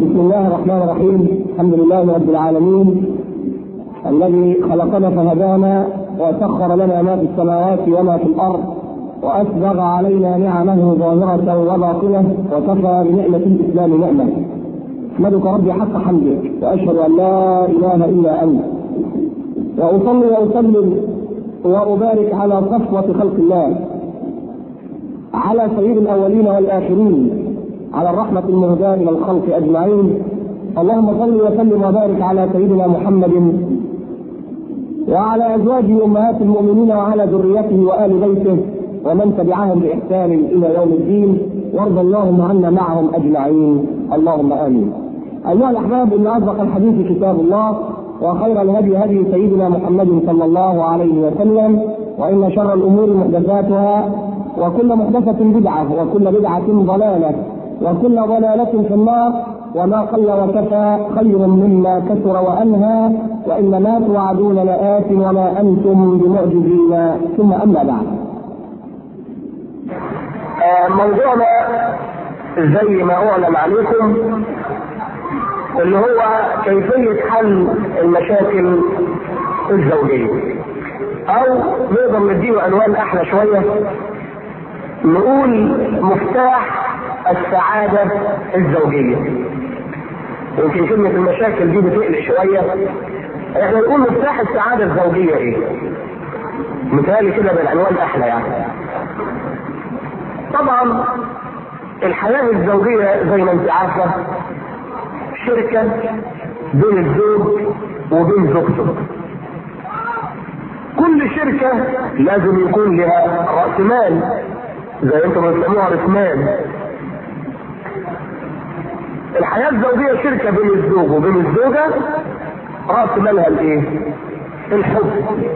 بسم الله الرحمن الرحيم الحمد لله رب العالمين الذي خلقنا فهدانا وسخر لنا ما في السماوات وما في الارض واسبغ علينا نعمه ظاهره وباطنه وكفى بنعمه الاسلام نعمه احمدك ربي حق حمدك واشهد ان لا اله الا انت واصلي واسلم وابارك على صفوه خلق الله على سيد الاولين والاخرين على الرحمة المهداة إلى الخلق أجمعين اللهم صل وسلم وبارك على سيدنا محمد وعلى أزواجه أمهات المؤمنين وعلى ذريته وآل بيته ومن تبعهم بإحسان إلى يوم الدين وارض اللهم عنا معهم أجمعين اللهم آمين أيها الأحباب إن أصدق الحديث كتاب الله وخير الهدي هدي سيدنا محمد صلى الله عليه وسلم وإن شر الأمور محدثاتها وكل محدثة بدعة وكل بدعة ضلالة وكل ضلالة في النار وما قل وكفى خير مما كثر وأنهى وإن ما توعدون لآت وما أنتم بمعجزين ثم أما بعد. موضوعنا زي ما أعلن عليكم اللي هو كيفية حل المشاكل الزوجية أو نقدر نديله عنوان أحلى شوية نقول مفتاح السعادة الزوجية يمكن كلمة المشاكل دي بتقلق شوية احنا نقول مفتاح السعادة الزوجية ايه مثالي كده بالعنوان احلى يعني طبعا الحياة الزوجية زي ما انت عارفة شركة بين الزوج وبين زوجته كل شركة لازم يكون لها رأس مال زي انتم بتسموها راس مال الحياة الزوجية شركة بين الزوج وبين الزوجة رأس مالها الايه؟ الحب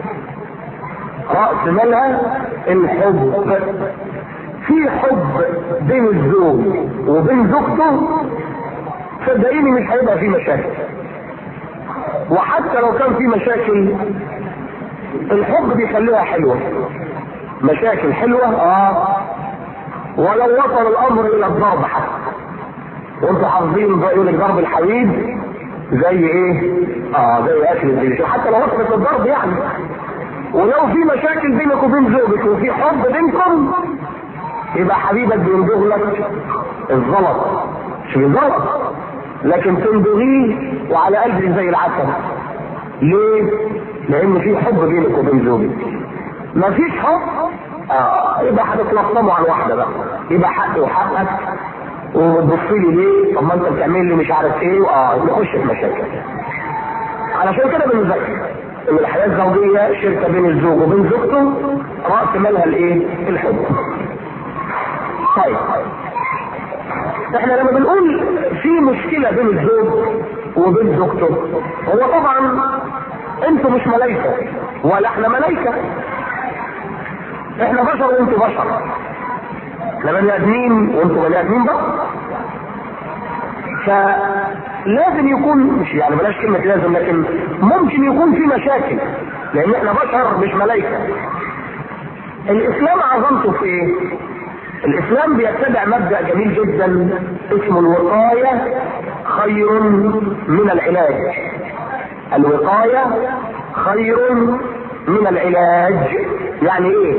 رأس مالها الحب في حب بين الزوج وبين زوجته صدقيني مش هيبقى في مشاكل وحتى لو كان في مشاكل الحب بيخليها حلوة مشاكل حلوة اه ولو وصل الامر الى الضرب حتى وانتوا حافظين يقول لك ضرب الحديد زي ايه؟ اه زي اكل الديش حتى لو وصلت الضرب يعني ولو في مشاكل بينك وبين زوجك وفي حب بينكم يبقى حبيبك بينبغ لك الزلط مش بالزلط لكن تنبغيه وعلى قلبك زي العسل ليه؟ لان في حب بينك وبين زوجك مفيش حب اه يبقى هتتلطموا على واحده بقى يبقى حقي وحقك وتبص لي ليه؟ طب ما انت بتعمل لي مش عارف ايه اه نخش في مشاكل. علشان كده بنذكر ان الحياه الزوجيه شركه بين الزوج وبين زوجته راس مالها الايه؟ الحب. طيب احنا لما بنقول في مشكله بين الزوج وبين زوجته هو طبعا انتوا مش ملايكه ولا احنا ملايكه احنا بشر وانتوا بشر احنا بني ادمين وانتوا بني ادمين بقى فلازم يكون مش يعني بلاش كلمة لازم لكن ممكن يكون في مشاكل لان احنا بشر مش ملائكة الاسلام عظمته في ايه؟ الاسلام بيتبع مبدأ جميل جدا اسمه الوقاية خير من العلاج الوقاية خير من العلاج يعني ايه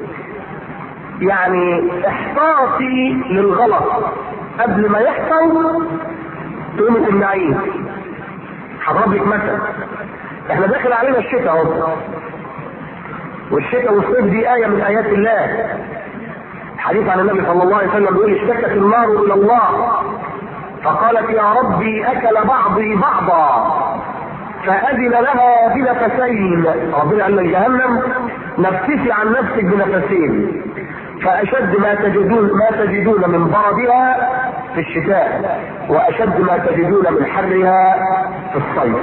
يعني احتاطي للغلط قبل ما يحصل تقوم تمنعيه هضرب لك مثل احنا داخل علينا الشتاء اهو والشتاء والصيف دي آية من آيات الله حديث عن النبي صلى الله عليه وسلم بيقول اشتكت النار إلى الله فقالت يا ربي أكل بعضي بعضا فأذن لها بنفسين ربنا قال لك جهنم نفسي عن نفسك بنفسين فأشد ما تجدون ما تجدون من بردها في الشتاء وأشد ما تجدون من حرها في الصيف.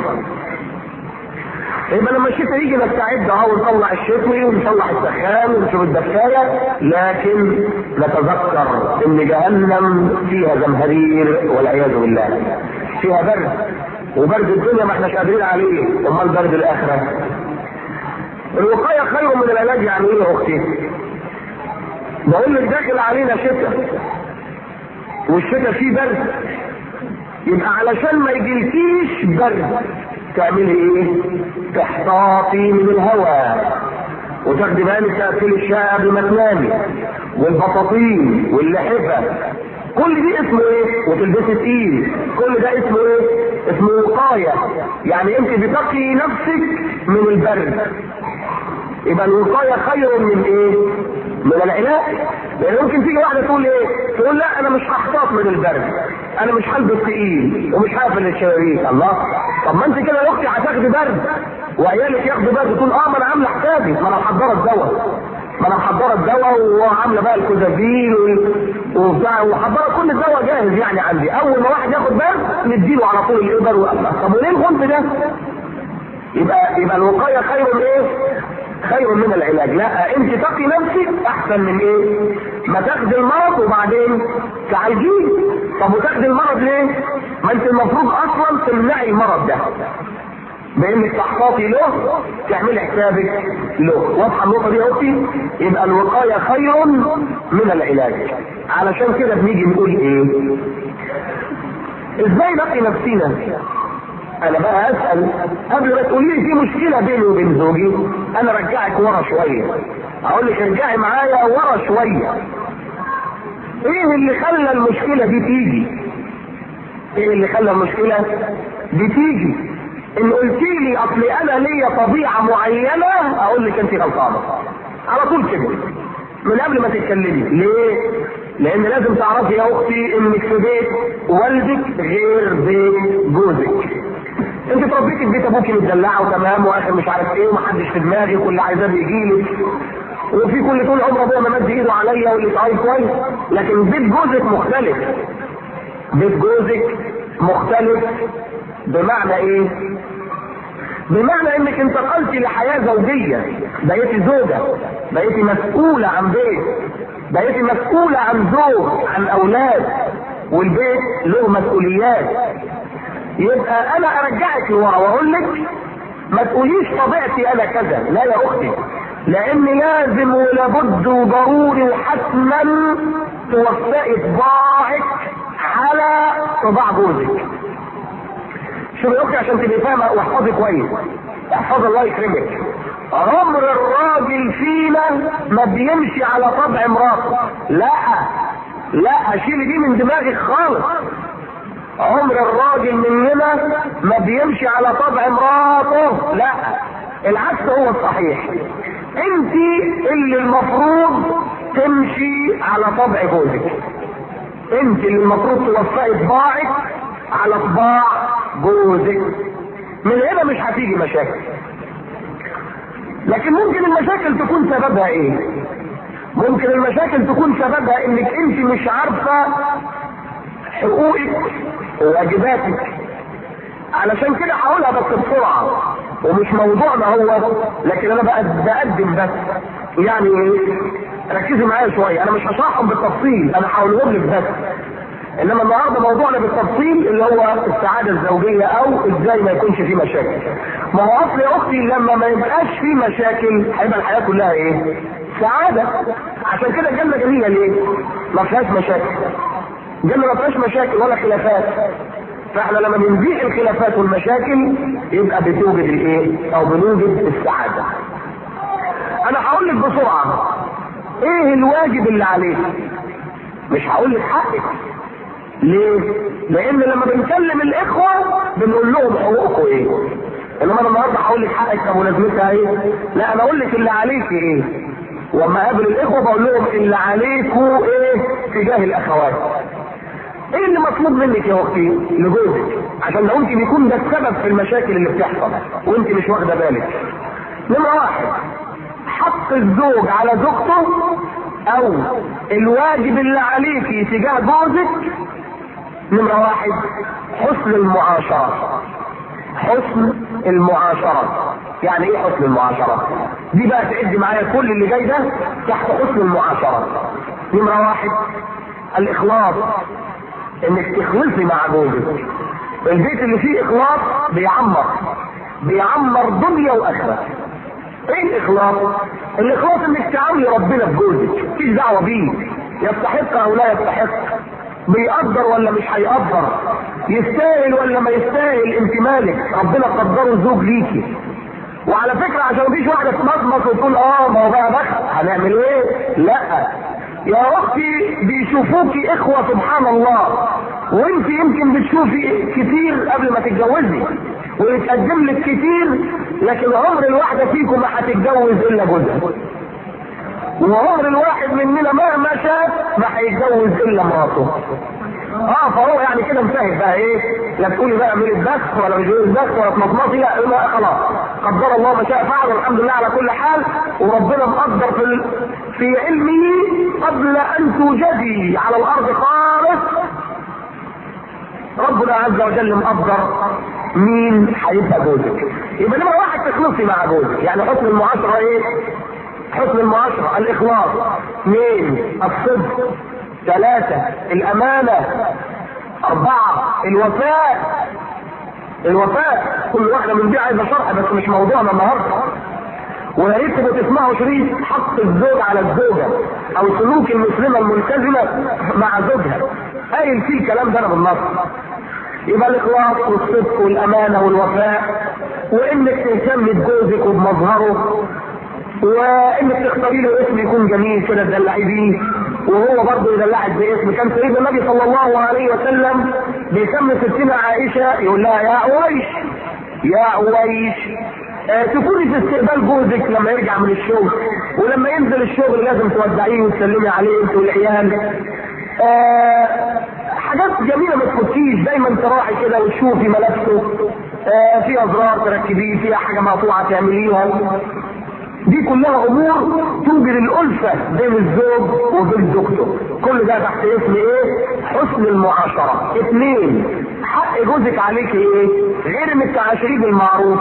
يبقى لما الشتاء يجي نستعد اهو ونطلع الشتوي ونطلع السخان ونشوف الدفايه لكن نتذكر ان جهنم فيها زمهرير والعياذ بالله. فيها برد وبرد الدنيا ما احناش قادرين عليه امال برد الاخره الوقايه خير من العلاج يعني ايه يا اختي بقول لك داخل علينا شتاء والشتاء فيه برد يبقى علشان ما يجيلكيش برد تعملي ايه تحتاطي من الهواء وتاخدي بالك تاكلي الشاي قبل ما تنامي والبطاطين واللحفه كل دي اسمه ايه وتلبسي تقيل كل ده اسمه ايه اسمه وقايه يعني انت بتقي نفسك من البرد يبقى الوقايه خير من ايه من العلاج لان ممكن تيجي واحده تقول ايه تقول لا انا مش هحتاط من البرد انا مش هلبس تقيل ومش هقفل الشبابيك الله طب ما انت كده يا اختي هتاخدي برد وعيالك ياخدوا برد تقول اه ما انا عامله حسابي ما انا محضره الدواء ما انا محضره الدواء وعامله بقى الكوزافيل وبتاع ومحضره كل الدواء جاهز يعني عندي اول ما واحد ياخد برد نديله على طول الابر وقفل طب وليه الغنب ده؟ يبقى يبقى الوقايه خير من ايه؟ خير من العلاج لا انت تقي نفسك احسن من ايه ما تاخدي المرض وبعدين تعالجيه طب وتاخدي المرض ليه ما انت المفروض اصلا تمنعي المرض ده بانك تحتاطي له تعملي حسابك له واضحه النقطه دي يا اختي يبقى الوقايه خير من العلاج علشان كده بنيجي نقول ايه ازاي نقي نفسينا انا بقى اسال قبل ما تقولي لي في مشكله بيني وبين زوجي انا رجعك ورا شويه اقول لك ارجعي معايا ورا شويه ايه اللي خلى المشكله دي تيجي ايه اللي خلى المشكله دي تيجي ان قلت لي اصل انا ليا طبيعه معينه اقول لك انت غلطانه على طول كده من قبل ما تتكلمي ليه لان لازم تعرفي يا اختي انك في بيت والدك غير بيت جوزك انت اتربيتي في بيت ابوكي متدلعه وتمام واخر مش عارف ايه ومحدش في دماغي واللي عايزاه بيجيلك وفي كل طول عمر ابويا ما مد ايده عليا واللي طايف كويس لكن بيت جوزك مختلف بيت جوزك مختلف بمعنى ايه؟ بمعنى انك انتقلتي لحياه زوجيه بقيتي زوجه بقيتي مسؤوله عن بيت بقيتي مسؤوله عن زوج عن اولاد والبيت له مسؤوليات يبقى انا ارجعك لورا واقول لك ما تقوليش طبيعتي انا كذا لا يا اختي لان لازم ولابد وضروري وحتما توفقي طباعك على طباع جوزك شوفي يا اختي عشان تبقي فاهمه واحفظي كويس احفظ الله يكرمك عمر الراجل فينا ما بيمشي على طبع مراته لا لا شيلي دي من دماغك خالص عمر الراجل مننا ما بيمشي على طبع مراته لا العكس هو الصحيح انت اللي المفروض تمشي على طبع جوزك انت اللي المفروض توفقي طباعك على طباع جوزك من هنا مش هتيجي مشاكل لكن ممكن المشاكل تكون سببها ايه ممكن المشاكل تكون سببها انك انت مش عارفه حقوقك وواجباتك علشان كده هقولها بس بسرعه ومش موضوعنا هو لكن انا بقى بقدم بس يعني ركزي معايا شويه انا مش هشرحهم بالتفصيل انا هقولهم لك بس انما النهارده موضوعنا بالتفصيل اللي هو السعاده الزوجيه او ازاي ما يكونش في مشاكل. ما هو اصل يا اختي لما ما يبقاش في مشاكل هيبقى الحياه كلها ايه؟ سعاده. عشان كده الجنه جميله ليه؟ ما فيهاش مشاكل. الجنه ما فيهاش مشاكل ولا خلافات. فاحنا لما بنزيح الخلافات والمشاكل يبقى بتوجد الايه؟ او بنوجد السعاده. انا هقول لك بسرعه ايه الواجب اللي عليك؟ مش هقول لك حقك ليه؟ لأن لما بنكلم الإخوة بنقول لهم حقوقكم إيه؟ إنما أنا النهارده هقول لك حقك طب ولازمتها إيه؟ لا أنا أقول لك اللي عليك إيه؟ وأما أقابل الإخوة بقول لهم اللي عليكوا إيه تجاه الأخوات. إيه اللي مطلوب منك يا أختي لجوزك؟ عشان ده ممكن يكون ده السبب في المشاكل اللي بتحصل وأنت مش واخدة بالك. نمرة واحد حق الزوج على زوجته أو الواجب اللي عليكي تجاه جوزك نمرة واحد حسن المعاشرة حسن المعاشرة يعني ايه حسن المعاشرة دي بقى تعد معايا كل اللي جاي ده تحت حسن المعاشرة نمرة واحد الاخلاص انك تخلصي مع جوزك البيت اللي فيه اخلاص بيعمر بيعمر دنيا واخره ايه الاخلاص الاخلاص انك تعاملي ربنا بجوزك مفيش دعوه بيه يستحق او لا يستحق بيقدر ولا مش هيقدر يستاهل ولا ما يستاهل انت مالك ربنا قدره زوج ليكي وعلى فكرة عشان مفيش واحدة تمطمط وتقول اه ما هو بقى بخت هنعمل ايه لا يا اختي بيشوفوكي اخوة سبحان الله وانت يمكن بتشوفي كتير قبل ما تتجوزي ويتقدم لك كتير لكن عمر الواحدة فيكم ما هتتجوز الا جوزها وعمر الواحد مننا مهما شاف ما هيتجوز الا مراته اه فهو يعني كده مسهل بقى ايه لا تقولي بقى من الدخ ولا مش من الدخ ولا تمطمطي لا لا خلاص قدر الله ما شاء فعل والحمد لله على كل حال وربنا مقدر في ال... في علمه قبل ان توجدي على الارض خالص ربنا عز وجل مقدر مين هيبقى جوزك يبقى نمره واحد تخلصي مع جوزك يعني حسن المعاشره ايه حسن المعاشره الاخلاص اثنين الصدق ثلاثة الأمانة أربعة الوفاء الوفاء كل واحدة من دي عايزة شرح بس مش موضوعنا النهاردة ويا ريت تبقوا تسمعوا شريط حق الزوج على الزوجة أو سلوك المسلمة الملتزمة مع زوجها قايل فيه الكلام ده أنا بالنص يبقى الإخلاص والصدق والأمانة والوفاء وإنك تهتمي بجوزك وبمظهره وانك تختاري له اسم يكون جميل كده تدلعي بيه وهو برضه يدلعك باسم كان سيدنا النبي صلى الله عليه وسلم بيسمي ستنا عائشه يقول لها يا اويش يا اويش آه تكوني في استقبال جوزك لما يرجع من الشغل ولما ينزل الشغل لازم تودعيه وتسلمي عليه انت والعيال آه حاجات جميله ما تفوتيش دايما تراعي كده وتشوفي ملابسه آه في ازرار تركبيه فيها حاجه مقطوعه تعمليها دي كلها امور توجد الالفه بين الزوج وبين زوجته كل ده تحت اسم ايه حسن المعاشره اثنين حق جوزك عليك ايه غير انك تعاشريه بالمعروف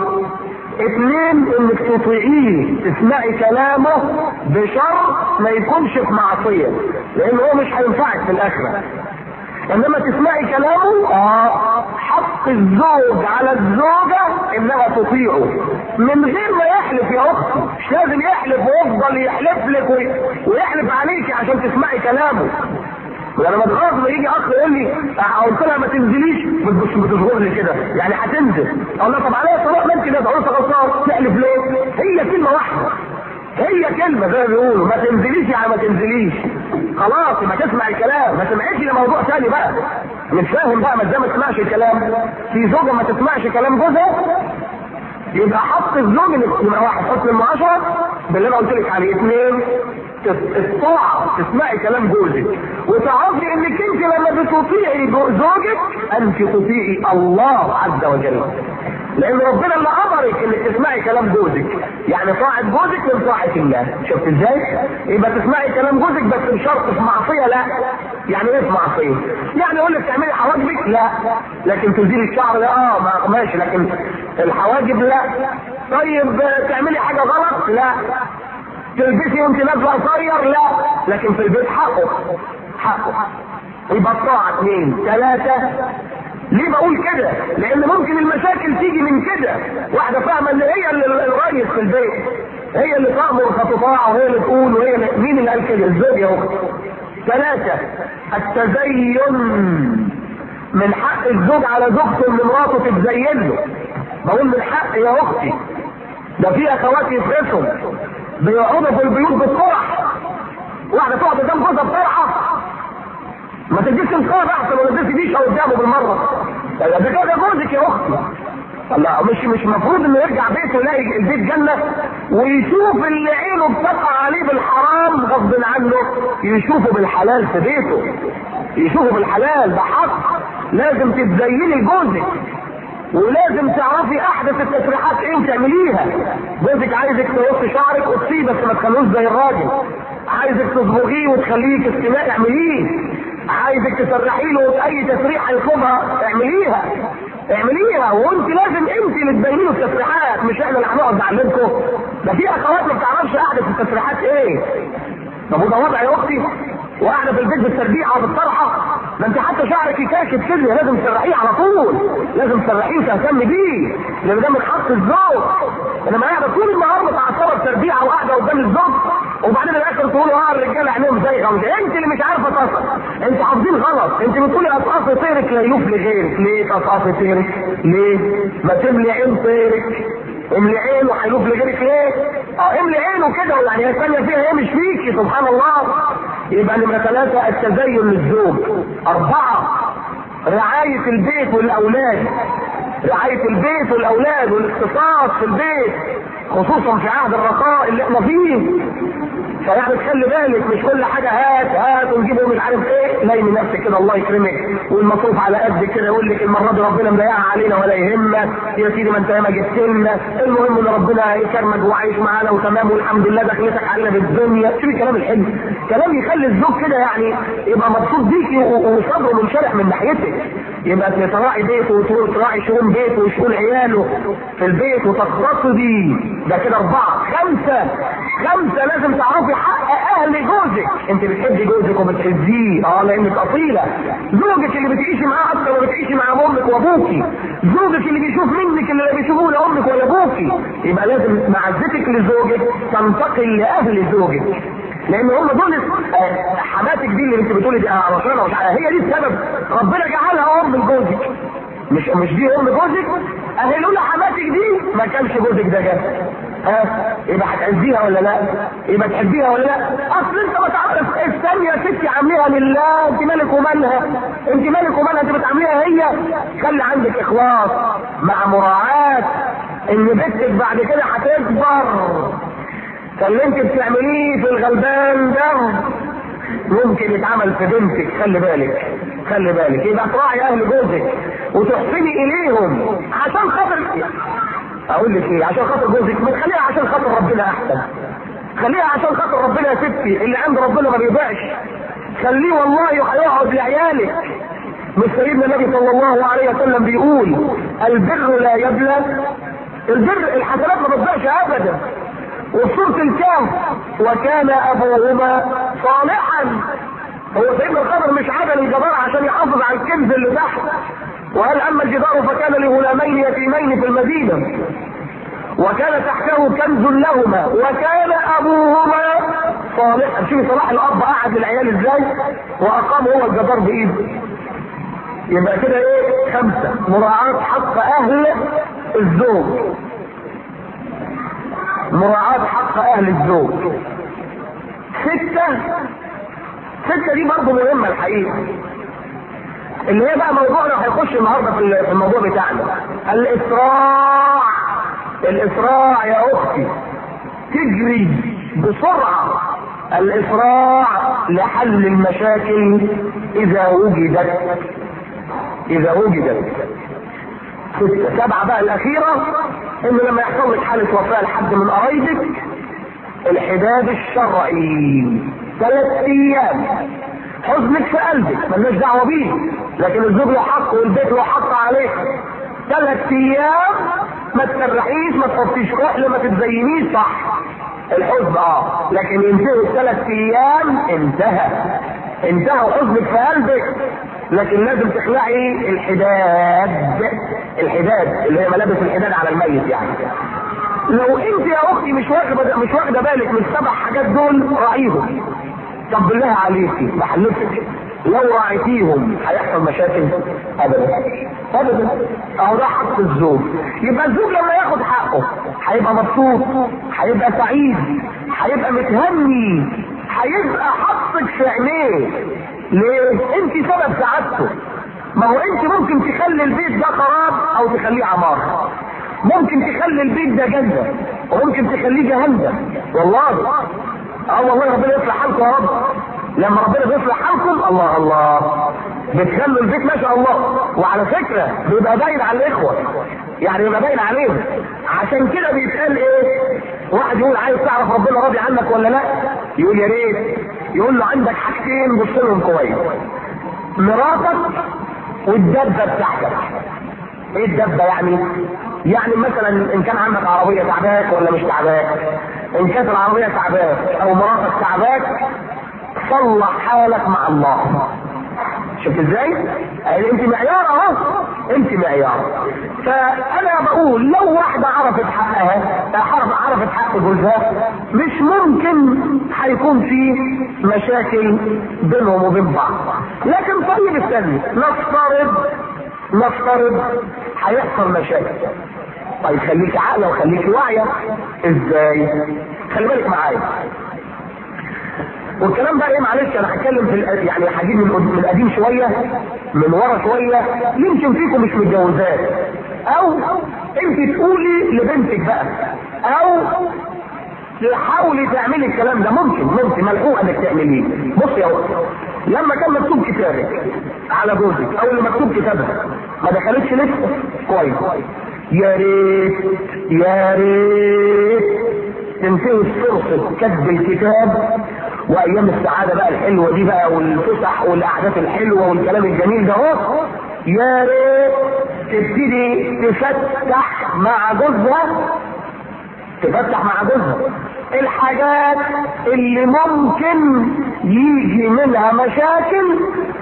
اثنين انك تطيعيه تسمعي كلامه بشرط ما يكونش في معصيه لان هو مش هينفعك في الاخره انما تسمعي كلامه اه حق الزوج على الزوجة انها تطيعه من غير ما يحلف يا اختي مش لازم يحلف ويفضل يحلف لك وي... ويحلف عليك عشان تسمعي كلامه لما تغاظ ما يجي اخ يقول لي قلت لها ما تنزليش بتبص بتصغر لي كده يعني هتنزل اقول لها طب عليا طلاق ممكن يا عروسه غلطان تحلف ليه؟ هي كلمه واحده هي كلمه زي ما بيقولوا ما تنزليش يعني ما تنزليش خلاص ما تسمع الكلام ما سمعتش ده موضوع ثاني بقى مش فاهم بقى ما ازاي ما تسمعش الكلام في زوجه ما تسمعش كلام جوزها يبقى حق الزوج انك يبقى واحد حسن المعاشره باللي انا قلت لك عليه اثنين الطاعة تسمعي كلام جوزك وتعرفي انك انت لما بتطيعي زوجك انت تطيعي الله عز وجل لان ربنا اللي امرك انك تسمعي كلام جوزك يعني طاعة جوزك من طاعة الله شفت ازاي يبقى تسمعي كلام جوزك بس بشرط في معصية لا يعني ايه في معصية يعني يقول لك تعملي حواجبك لا لكن تزيلي الشعر لا اه ماشي لكن الحواجب لا طيب تعملي حاجة غلط لا تلبسي وانت نازله قصير لا لكن في البيت حقه حقه يبقى الطاعه اثنين ثلاثه ليه بقول كده؟ لان ممكن المشاكل تيجي من كده واحده فاهمه ان هي اللي الريس في البيت هي اللي تامر فتطاع وهي اللي تقول وهي اللي مين اللي قال كده؟ الزوج يا اختي ثلاثه التزين من حق الزوج على زوجته ان مراته تتزين له بقول من حق يا اختي ده في اخوات يفرسهم بيقعدوا في البيوت بالطرح واحده تقعد قدام جوزها بطرحه ما تديش القاعده احسن ولا تديش بيشها قدامه بالمره ده كده جوزك يا اختي لا مش مش مفروض انه يرجع بيته يلاقي البيت جنة ويشوف اللي عينه بتقع عليه بالحرام غصب عنه يشوفه بالحلال في بيته يشوفه بالحلال ده حق لازم تتزيني لجوزك ولازم تعرفي احدث التسريحات ايه وتعمليها جوزك عايزك تقص شعرك قصيه بس ما تخلوش زي الراجل عايزك تصبغيه وتخليه كاستماء اعمليه عايزك تسرحي له اي تسريحه يطلبها اعمليها اعمليها وانت لازم انت اللي تبيني له التسريحات مش احنا اللي هنقعد نعلمكم ده في اخوات ما بتعرفش احدث التسريحات ايه طب وده وضع يا اختي وقاعده في البيت بالتربيعه وبالطرحه ده انت حتى شعرك يكاكب كده لازم تسرحيه على طول لازم تسرحيه وتهتم بيه لان ده من حق الزوج انما قاعده طول النهار متعصبه بتربيعه وقاعده قدام الزوج وبعدين الاخر تقولوا اه الرجاله عينيهم زي غمزه انت اللي مش عارفه تصل انت حافظين غلط انت بتقولي قصقص طيرك لا يفلي غيرك ليه تقصقص طيرك ليه ما تملي عين طيرك املي عينه هيلوف لغيرك ليه؟ اه املي عينه كده يعني هي الثانيه فيها ايه مش فيكي سبحان الله يبقى نمره ثلاثه التزين للزوج اربعه رعايه البيت والاولاد رعايه البيت والاولاد والاقتصاد في البيت خصوصا في عهد الرخاء اللي احنا فيه فيعني تخلي بالك مش كل حاجه هات هات ونجيبه مش عارف ايه لين نفسك كده الله يكرمك والمصروف على قد كده يقول لك المره دي ربنا مضيعها علينا ولا يهمك يا سيدي ما انت ما جبت لنا المهم ان ربنا يكرمك وعايش معانا وتمام والحمد لله دخلتك علينا بالدنيا شوفي الكلام الحلو كلام يخلي الزوج كده يعني يبقى مبسوط بيكي وصدره منشرح من ناحيتك يبقى تراعي بيته وتراعي شؤون بيته وشؤون عياله في البيت وتقتصدي ده كده اربعه خمسه خمسه لازم تعرفي حق اهل جوزك انت بتحبي جوزك وبتحبيه اه لانك اصيله زوجك اللي بتعيشي معاه اكتر ما بتعيشي مع امك وابوكي زوجك اللي بيشوف منك اللي لا بيشوفوه لا امك ولا ابوكي يبقى لازم معزتك لزوجك تنتقل لاهل زوجك لان هم دول حماتك دي اللي انت بتقولي دي رشانه مش هي دي السبب ربنا جعلها ام لجوزك مش مش دي ام جوزك اهي لولا حماتك دي ما كانش جوزك ده جه ها يبقى هتعزيها ولا لا يبقى تحبيها ولا لا اصل انت ما تعرف الثانيه يا ستي عامليها لله انت مالك ومالها انت مالك ومالها انت بتعمليها هي خلي عندك اخلاص مع مراعاه ان بنتك بعد كده هتكبر فاللي انت بتعمليه في الغلبان ده ممكن يتعمل في بنتك خلي بالك خلي بالك يبقى تراعي اهل جوزك وتحسني اليهم عشان خاطر اقول لك ايه عشان خاطر جوزك ما تخليها عشان خاطر ربنا احسن خليها عشان خاطر ربنا يا ستي اللي عند ربنا ما بيضيعش خليه والله هيقعد لعيالك مش سيدنا النبي صلى الله عليه وسلم بيقول البر لا يبلى البر الحسنات ما بتضيعش ابدا وفي سوره الكهف وكان ابوهما صالحا هو سيدنا الخضر مش عدل الجدار عشان يحافظ على الكنز اللي تحت وقال اما الجدار فكان لغلامين يتيمين في المدينه وكان تحته كنز لهما وكان ابوهما صالحا شوفي صلاح الاب قعد للعيال ازاي واقام هو الجدار بايده يبقى كده ايه خمسه مراعاه حق اهل الزوج مراعاة حق أهل الزوج. ستة ستة دي برضه مهمة الحقيقة. اللي هي بقى موضوعنا هيخش النهارده في الموضوع بتاعنا. الإسراع الإسراع يا أختي تجري بسرعة الإسراع لحل المشاكل إذا وجدت إذا وجدت ستة سبعة بقى الأخيرة إن لما يحصل لك حالة وفاة لحد من قرايبك الحداد الشرعي ثلاث أيام حزنك في قلبك مالناش دعوة بيه لكن الزوج له حق والبيت له حق عليك ثلاث أيام ما تسرحيش ما تحطيش كحل ما تتزينيش صح الحزن اه لكن ينتهي الثلاث ايام انتهى انتهى حزنك في قلبك لكن لازم تخلعي الحداد الحداد اللي هي ملابس الحداد على الميت يعني لو انت يا اختي مش واخده مش واخده بالك من السبع حاجات دول راعيهم طب بالله عليكي بحلفك لو راعيتيهم هيحصل مشاكل ابدا ابدا اهو ده حق الزوج يبقى الزوج لما ياخد حقه هيبقى مبسوط هيبقى سعيد هيبقى متهني هيبقى حطك في عينيه ليه؟ انت سبب سعادته ما هو انت ممكن تخلي البيت ده خراب او تخليه عمار ممكن تخلي البيت ده جنة وممكن تخليه جهنم والله اه والله ربنا يصلح حالكم يا رب لما ربنا بيصلح حالكم الله الله بتخلوا البيت ما شاء الله وعلى فكره بيبقى باين على الاخوه يعني بيبقى باين عليهم عشان كده بيتقال ايه واحد يقول عايز تعرف ربنا راضي عنك ولا لا يقول يا ريت يقول له عندك حاجتين بص لهم كويس مراتك والدبه بتاعتك ايه الدبه يعني يعني مثلا ان كان عندك عربيه تعباك ولا مش تعباك ان كانت العربيه تعباك او مراتك تعباك صلح حالك مع الله شفت ازاي؟ يعني انت معيار اهو انت معيار فانا بقول لو واحده عرفت حقها عرف- عرفت حق جوزها مش ممكن هيكون في مشاكل بينهم وبين بعض لكن طيب استني نفترض نفترض هيحصل مشاكل طيب خليك عاقله وخليك واعيه ازاي خلي بالك معايا والكلام ده ايه معلش انا هتكلم في الق- يعني هجيب من قد- من قديم شويه من ورا شويه يمكن فيكم مش متجوزات او انت تقولي لبنتك بقى او تحاولي تعملي الكلام ده ممكن ممكن ملحوق انك تعمليه بص يا وقت لما كان مكتوب كتابك على جوزك او اللي مكتوب كتابها ما دخلتش لسه كويس يا ريت يا ريت تنتهي فرصة كتب الكتاب وايام السعادة بقى الحلوة دي بقى والفسح والاحداث الحلوة والكلام الجميل ده اهو يا ريت تبتدي تفتح مع جوزها تفتح مع جوزها الحاجات اللي ممكن يجي منها مشاكل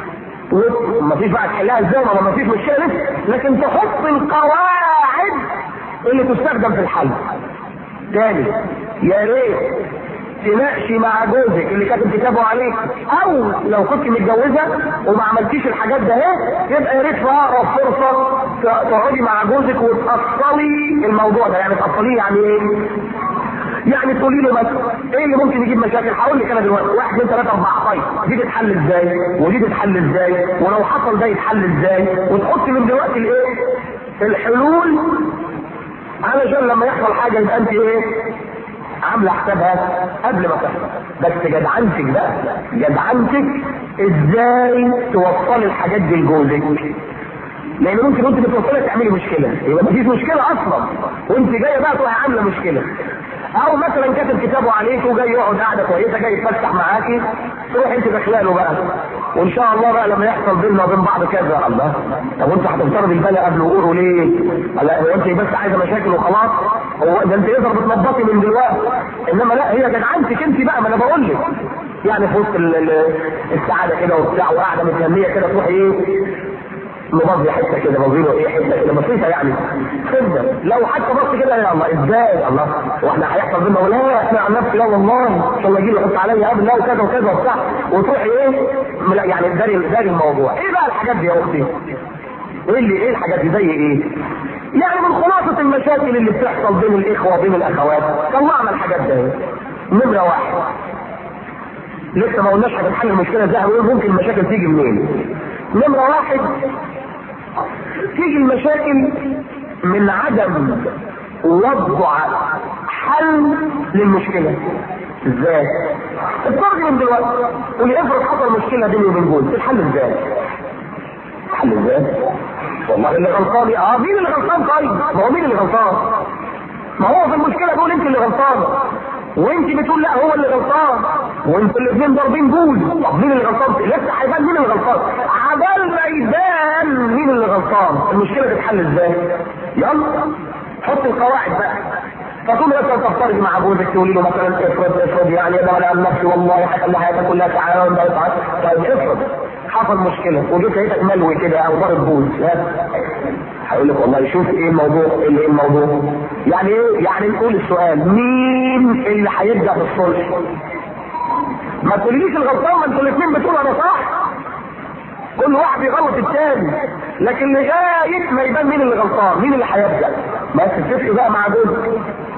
ومفيش بقى تحلها ازاي ما مفيش مشكله لسه لكن تحط القواعد اللي تستخدم في الحل تاني يا ريت تناقشي مع جوزك اللي كاتب كتابه عليك او لو كنت متجوزه وما عملتيش الحاجات ده اهي يبقى يا ريت في اقرب فرصه ت- تقعدي مع جوزك وتاصلي الموضوع ده يعني تاصليه يعني ايه؟ يعني تقولي له مثلا ايه اللي ممكن يجيب مشاكل هقول لك انا دلوقتي واحد اثنين ثلاثه اربعه طيب دي تتحل ازاي ودي تتحل ازاي ولو حصل ده يتحل ازاي وتحطي من دلوقتي الايه الحلول علشان لما يحصل حاجه يبقى انت ايه عامله حسابها قبل ما تحصل بس جدعنتك بقى جدعنتك ازاي توصلي الحاجات دي لجوزك لان ممكن وانت بتوصلها تعملي مشكله يبقى مفيش مشكله اصلا وانت جايه بقى تروحي عامله مشكله او مثلا كاتب كتابه عليك وجاي يقعد قاعده كويسه جاي يتفسح معاكي تروح انت داخله له بقى وان شاء الله بقى لما يحصل بيننا وبين بعض كذا الله طب وانت هتفترض البلاء قبل وقوره ليه؟ لا هو انت بس عايزه مشاكل وخلاص هو ده انت تقدر بتنبطي من دلوقتي انما لا هي جدعنتك انت بقى ما انا بقول لك يعني في وسط ال- ال- السعاده كده وبتاع وقاعده متهنيه كده تروحي ايه نبضي حته كده نظيره ايه حته كده بسيطه يعني خدة لو حتى بص كده يا الله ازاي الله واحنا هيحصل بينا ولا انا عن نفسي لا والله ان شاء الله يجي لي يحط عليا قبل لا وكذا وكذا وبتاع وتروحي ايه لا يعني داري داري الموضوع ايه بقى الحاجات دي يا اختي؟ ايه اللي ايه الحاجات دي زي ايه؟ يعني من خلاصة المشاكل اللي بتحصل بين الاخوة وبين الاخوات طلعنا الحاجات دي نمرة واحد لسه ما قلناش هتتحل المشكلة ازاي هنقول ممكن المشاكل تيجي منين نمرة واحد تيجي المشاكل من عدم وضع حل للمشكلة ازاي؟ افترضي من دلوقتي قولي افرض حصل مشكلة بيني وبين جوزي تتحل ازاي؟ تتحل ازاي؟ والله اللي غلطان اه مين اللي غلطان طيب؟ ما هو مين اللي غلطان؟ ما هو في المشكلة بيقول انت اللي غلطان وانت بتقول لا هو اللي غلطان وانتوا الاثنين ضاربين جول طب مين اللي غلطان؟ لسه هيبان مين اللي غلطان عبال ما يبان مين اللي غلطان المشكلة تتحل ازاي؟ يلا حط القواعد بقى فتقوم مثلا تفترض مع جوزك تقولي له مثلا افرض افرض يعني ده انا عن نفسي والله هخلي حياتك كلها تعاون ده وتعاون طيب افرض حصل مشكله وجيت لقيتك ملوي كده او ضارب بوز لا هقول لك والله شوف ايه الموضوع ايه الموضوع يعني ايه يعني نقول السؤال مين اللي هيبدا في الصلح ما تقوليليش الغلطان ما انتوا الاثنين بتقولوا انا صح كل واحد يغلط الثاني لكن لغايه ما يبان مين اللي غلطان مين اللي هيبدا بس تتفقي بقى مع جوزك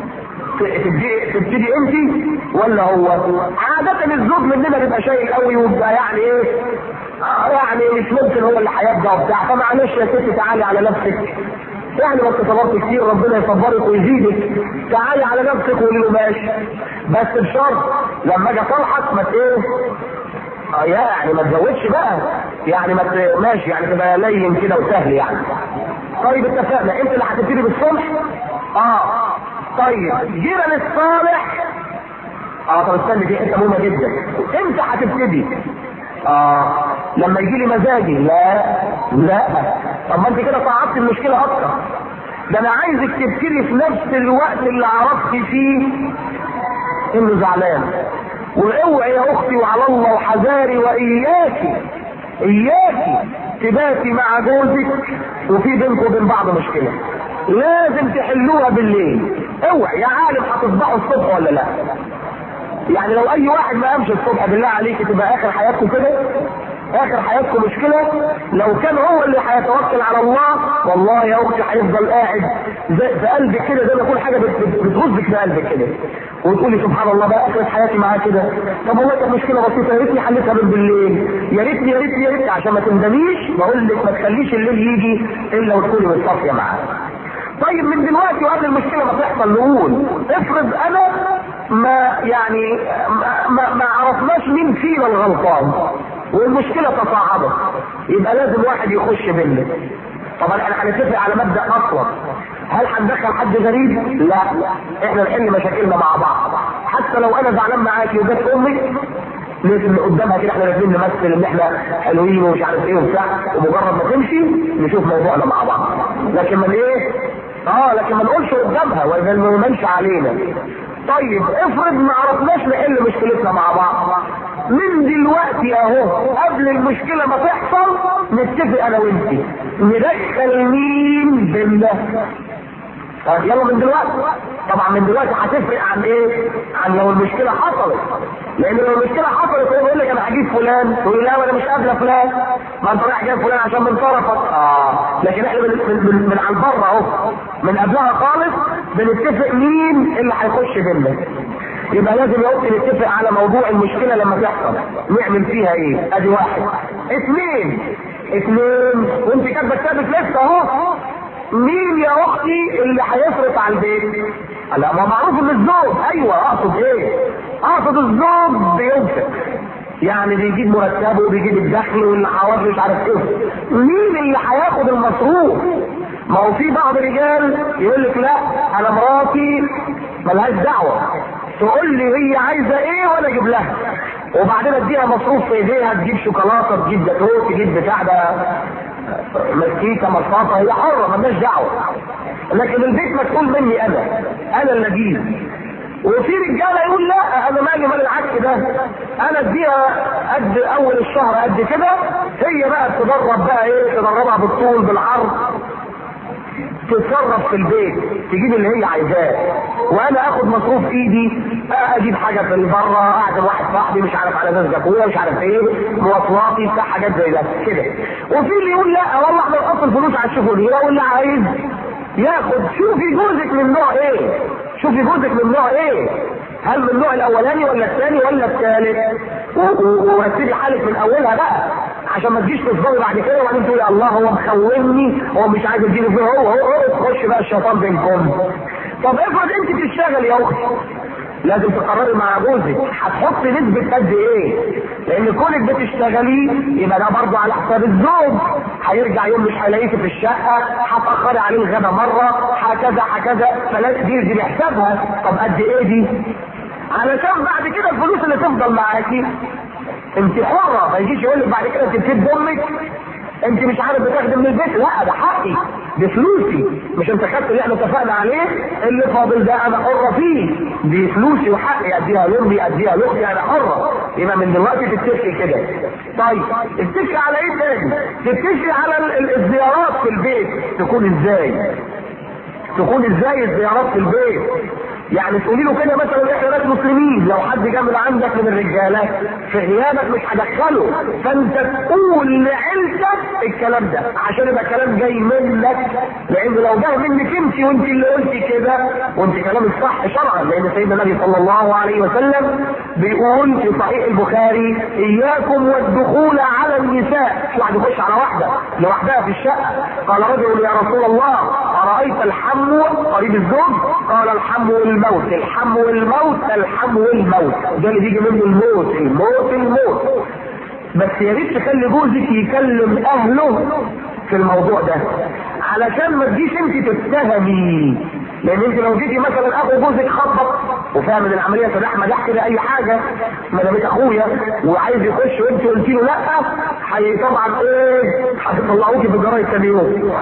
تبتدي تبتدي انت ولا هو عادة الزوج مننا بيبقى شايل قوي ويبقى يعني ايه آه يعني مش ممكن هو اللي هيبدا وبتاع فمعلش يا ستي تعالي على نفسك يعني ما انت صبرت كتير ربنا يصبرك ويزيدك تعالي على نفسك وقولي له ماشي بس بشرط لما اجي اصالحك ما ت- ايه اه يعني ما تزودش بقى يعني ما ت- ماشي يعني تبقى لين كده وسهل يعني طيب اتفقنا انت اللي هتبتدي بالصلح اه طيب جينا للصالح اه طب استني دي حته مهمه جدا امتى هتبتدي اه لما يجي لي مزاجي لا لا طب ما انت كده صعبت المشكله اكتر ده انا عايزك تبتدي في نفس الوقت اللي عرفت فيه انه زعلان واوعي يا اختي وعلى الله وحذاري واياكي اياكي تباتي مع جوزك وفي بينكم وبين بعض مشكله لازم تحلوها بالليل اوعى يا عالم هتصبحوا الصبح ولا لا يعني لو اي واحد ما قامش الصبح بالله عليك تبقى اخر حياتكم كده اخر حياتكم مشكله لو كان هو اللي هيتوكل على الله والله يا اختي هيفضل قاعد زي في قلبك كده زي ما يكون حاجه بتغزك في قلبك كده وتقولي سبحان الله بقى اخرة حياتي معاه كده طب والله كانت مشكله بسيطه يا ريتني حلتها من بالليل يا ريتني يا ريتني يا ريتني عشان ما تندميش بقول لك ما تخليش الليل يجي الا وتكوني متصافيه معاه طيب من دلوقتي وقبل المشكله ما تحصل نقول افرض انا ما يعني ما, ما, ما عرفناش مين فينا الغلطان والمشكله تصاعدت يبقى لازم واحد يخش بينا طبعا احنا هنتفق على مبدا اصلا هل هندخل حد غريب؟ لا احنا نحل مشاكلنا مع بعض حتى لو انا زعلان معاكي وجت امك لازم قدامها كده احنا الاثنين نمثل ان احنا حلوين ومش عارف ايه وبتاع ومجرد ما تمشي نشوف موضوعنا مع بعض لكن من ايه؟ اه لكن ما نقولش قدامها واذا ما يمنش علينا طيب افرض ما عرفناش نحل مشكلتنا مع بعض من دلوقتي اهو قبل المشكله ما تحصل نتفق انا وانت ندخل مين بالله طيب يلا من دلوقتي طبعا من دلوقتي هتفرق عن ايه؟ عن لو المشكله حصلت لان لو المشكله حصلت هو يقول لك انا هجيب فلان تقول لا وانا مش قابله فلان ما انت رايح جايب فلان عشان من طرفك اه لكن احنا من من, من, من على البر اهو من قبلها خالص بنتفق مين اللي هيخش بينا يبقى لازم يا اختي نتفق على موضوع المشكله لما تحصل نعمل فيها ايه ادي واحد اثنين اثنين وانت كاتبه كتابك لسه اهو مين يا اختي اللي هيصرف على البيت؟ لا ما معروف ان الزوج ايوه اقصد ايه؟ اقصد الزوج بينفق يعني بيجيب مرتبه وبيجيب الدخل والحوار مش عارف ايه مين اللي هياخد المصروف؟ ما هو في بعض الرجال يقول لك لا انا مراتي ملهاش دعوه تقول لي هي عايزه ايه وانا اجيب لها وبعدين اديها مصروف في ايديها تجيب شوكولاته تجيب جاتوه تجيب بتاع ده مسكيكه مصاصه هي حره مالناش دعوه لكن البيت مسؤول مني انا انا اللي اجيب وفي رجاله يقول لا انا مالي مال العك ده انا اديها قد اول الشهر قد كده هي بقى تدرب بقى ايه تدربها بالطول بالعرض تتصرف في البيت تجيب اللي هي عايزاه وانا اخد مصروف ايدي اجيب حاجه في بره اعزم واحد صاحبي مش عارف على ناس زكويه مش عارف ايه مواصلاتي بتاع حاجات زي ده كده وفي اللي يقول لا والله احنا نحط الفلوس على الشغل واللي عايز ياخد شوفي جوزك من نوع ايه شوفي جوزك من نوع ايه هل من النوع الاولاني ولا الثاني ولا الثالث ورتبي حالك من اولها بقى عشان ما تجيش تصدري بعد كده وبعدين تقولي الله هو مخوني هو مش عايز يديني فيه هو هو هو تخش بقى الشيطان بينكم طب افرض انت بتشتغل يا اختي لازم تقرري مع جوزك هتحطي نسبة قد ايه؟ لان كونك بتشتغلي يبقى ده برضه على حساب الزوج هيرجع يوم مش هيلاقيكي في الشقة هتأخري عليه الغدا مرة هكذا هكذا فلازم دي دي بحسابها طب قد ايه دي؟ علشان بعد كده الفلوس اللي تفضل معاكي انت حرة ما يجيش يقول لك بعد كده انت بتسيب امك انت مش عارف بتاخدي من البيت لا ده حقي بفلوسي مش انت خدت اللي احنا اتفقنا عليه اللي فاضل ده انا حره فيه دي فلوسي وحقي اديها لامي اديها لاختي انا حره يبقى من دلوقتي تتفقي كده طيب تتفقي على ايه تاني؟ تتفقي على الزيارات في البيت تكون ازاي؟ تكون ازاي الزيارات في البيت؟ يعني تقولي له كده مثلا احنا ناس مسلمين لو حد جه من عندك من الرجاله في غيابك مش هدخله فانت تقول لعيلتك الكلام ده عشان يبقى كلام جاي منك لان لو جه منك انت وانت اللي قلتي كده وانت كلامك صح شرعا لان سيدنا النبي صلى الله عليه وسلم بيقول في صحيح البخاري اياكم والدخول على النساء مش واحد يخش على واحده لوحدها في الشقه قال رجل يا رسول الله ارايت الحم قريب الزوج قال الحم والموت الحم والموت الحم والموت ده اللي بيجي منه الموت الموت الموت بس يا ريت تخلي جوزك يكلم اهله في الموضوع ده علشان ما تجيش انت تتهمي لان انت لو جيتي مثلا اخو جوزك خبط وفاهم ان العمليه سلاح مداح كده اي حاجه ما دامت اخويا وعايز يخش وانت قلت له لا حي طبعا ايه هيطلعوكي في الجرايد ثاني يوم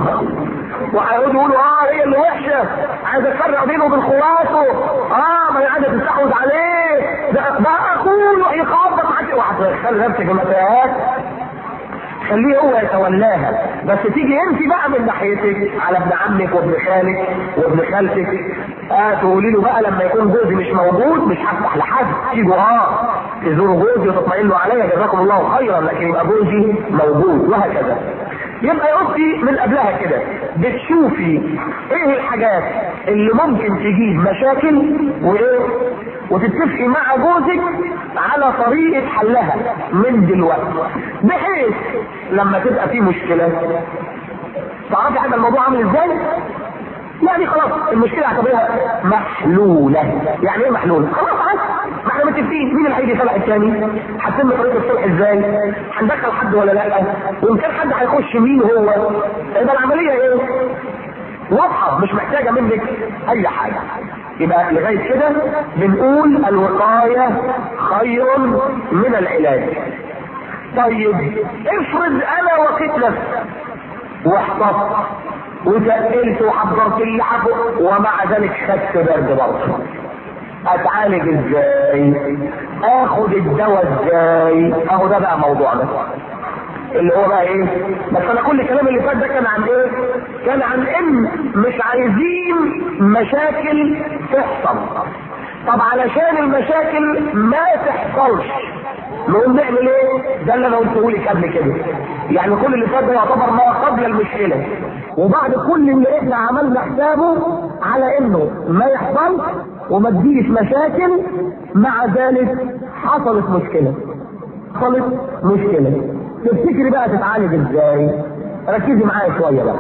وهيقعدوا يقولوا اه هي اللي وحشه عايزه تفرق بينه وبين خواته اه ما هي عايزه تستحوذ عليه ده ده اخوه يخبط معاك وهتخلي نفسك في متاهات خليه هو يتولاها بس تيجي انت بقى من ناحيتك على ابن عمك وابن خالك وابن خالتك اه تقولي له بقى لما يكون جوزي مش موجود مش هفتح لحد تيجوا اه تزوروا جوزي وتطمئنوا عليا جزاكم الله خيرا لكن يبقى جوزي موجود وهكذا يبقى يا اختي من قبلها كده بتشوفي ايه الحاجات اللي ممكن تجيب مشاكل وايه وتتفقي مع جوزك على طريقة حلها من دلوقتي بحيث لما تبقى في مشكلة تعرفي حاجة الموضوع عامل ازاي؟ يعني خلاص المشكلة اعتبرها محلولة يعني ايه محلولة؟ خلاص عادي ما احنا متفقين مين اللي هيجي يصلح الثاني؟ هتتم طريقة الصلح ازاي؟ هندخل حد ولا لا؟ وان كان حد هيخش مين هو؟ يبقى العملية ايه؟ واضحة مش محتاجة منك أي حاجة يبقى لغاية كده بنقول الوقاية خير من العلاج طيب افرض أنا وقيت نفسي واحتفظت وتقلت وحضرت اللي حفظ ومع ذلك خدت برد برضه اتعالج ازاي اخد الدواء ازاي اهو ده بقى موضوعنا اللي هو بقى ايه بس انا كل الكلام اللي فات ده كان عن ايه كان عن ان مش عايزين مشاكل تحصل طب علشان المشاكل ما تحصلش نقوم نعمل ايه ده اللي انا قلته لك قبل كده يعني كل اللي فات ده يعتبر ما قبل المشكله وبعد كل اللي احنا عملنا حسابه على انه ما يحصلش وما تجيش مشاكل مع ذلك حصلت مشكله حصلت مشكله تفتكري بقى تتعالج ازاي ركزي معايا شويه بقى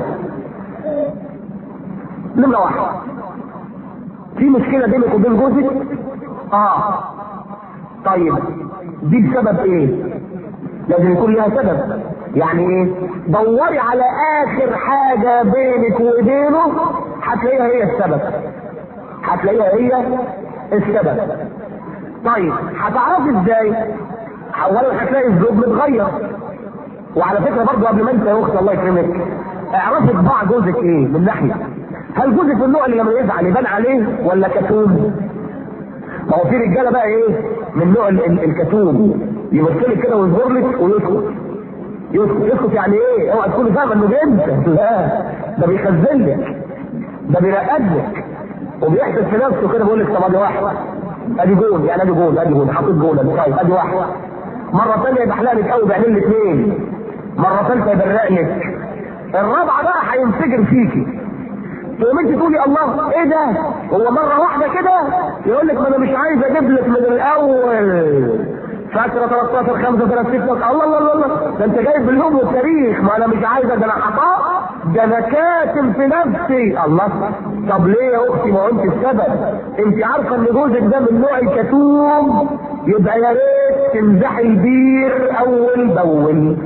نمره واحد في مشكله بينك وبين جوزك اه طيب دي بسبب ايه لازم يكون لها سبب يعني ايه دوري على اخر حاجه بينك وبينه هتلاقيها هي السبب هتلاقيها هي السبب طيب هتعرفي ازاي اولا هتلاقي الزوج متغير وعلى فكره برضه قبل ما انت يا اختي الله يكرمك اعرفي طباع جوزك ايه من ناحيه هل جوزك من النوع اللي لما يزعل يبان عليه ولا كتوم؟ ما هو في رجاله بقى ايه من نوع ال- ال- الكتوم يبص لك كده ويظهر لك ويسكت يسكت يسكت يعني ايه؟ اوعى تكوني فاهمه انه جد لا ده بيخزن لك ده بيرقد لك وبيحسب في نفسه كده بيقول لك طب ادي واحد ادي جول يعني ادي جول ادي جول حاطط جول ادي طيب ادي واحد مره ثانيه يبقى لك قوي بيعمل لك اثنين مره ثالثه يبرق لك الرابعه بقى هينفجر فيكي تقوم انت تقولي الله ايه ده هو مره واحده كده يقول لك ما انا مش عايز اجيب لك من الاول فاكره 13 5 3 6 الله الله الله الله ده انت جايب باليوم والتاريخ ما انا مش عايزه ده انا حطاه ده انا كاتم في نفسي الله طب ليه يا اختي ما هو انت السبب انت عارفه ان جوزك ده من نوع الكتوم يبقى يا ريت تمزحي البير اول باول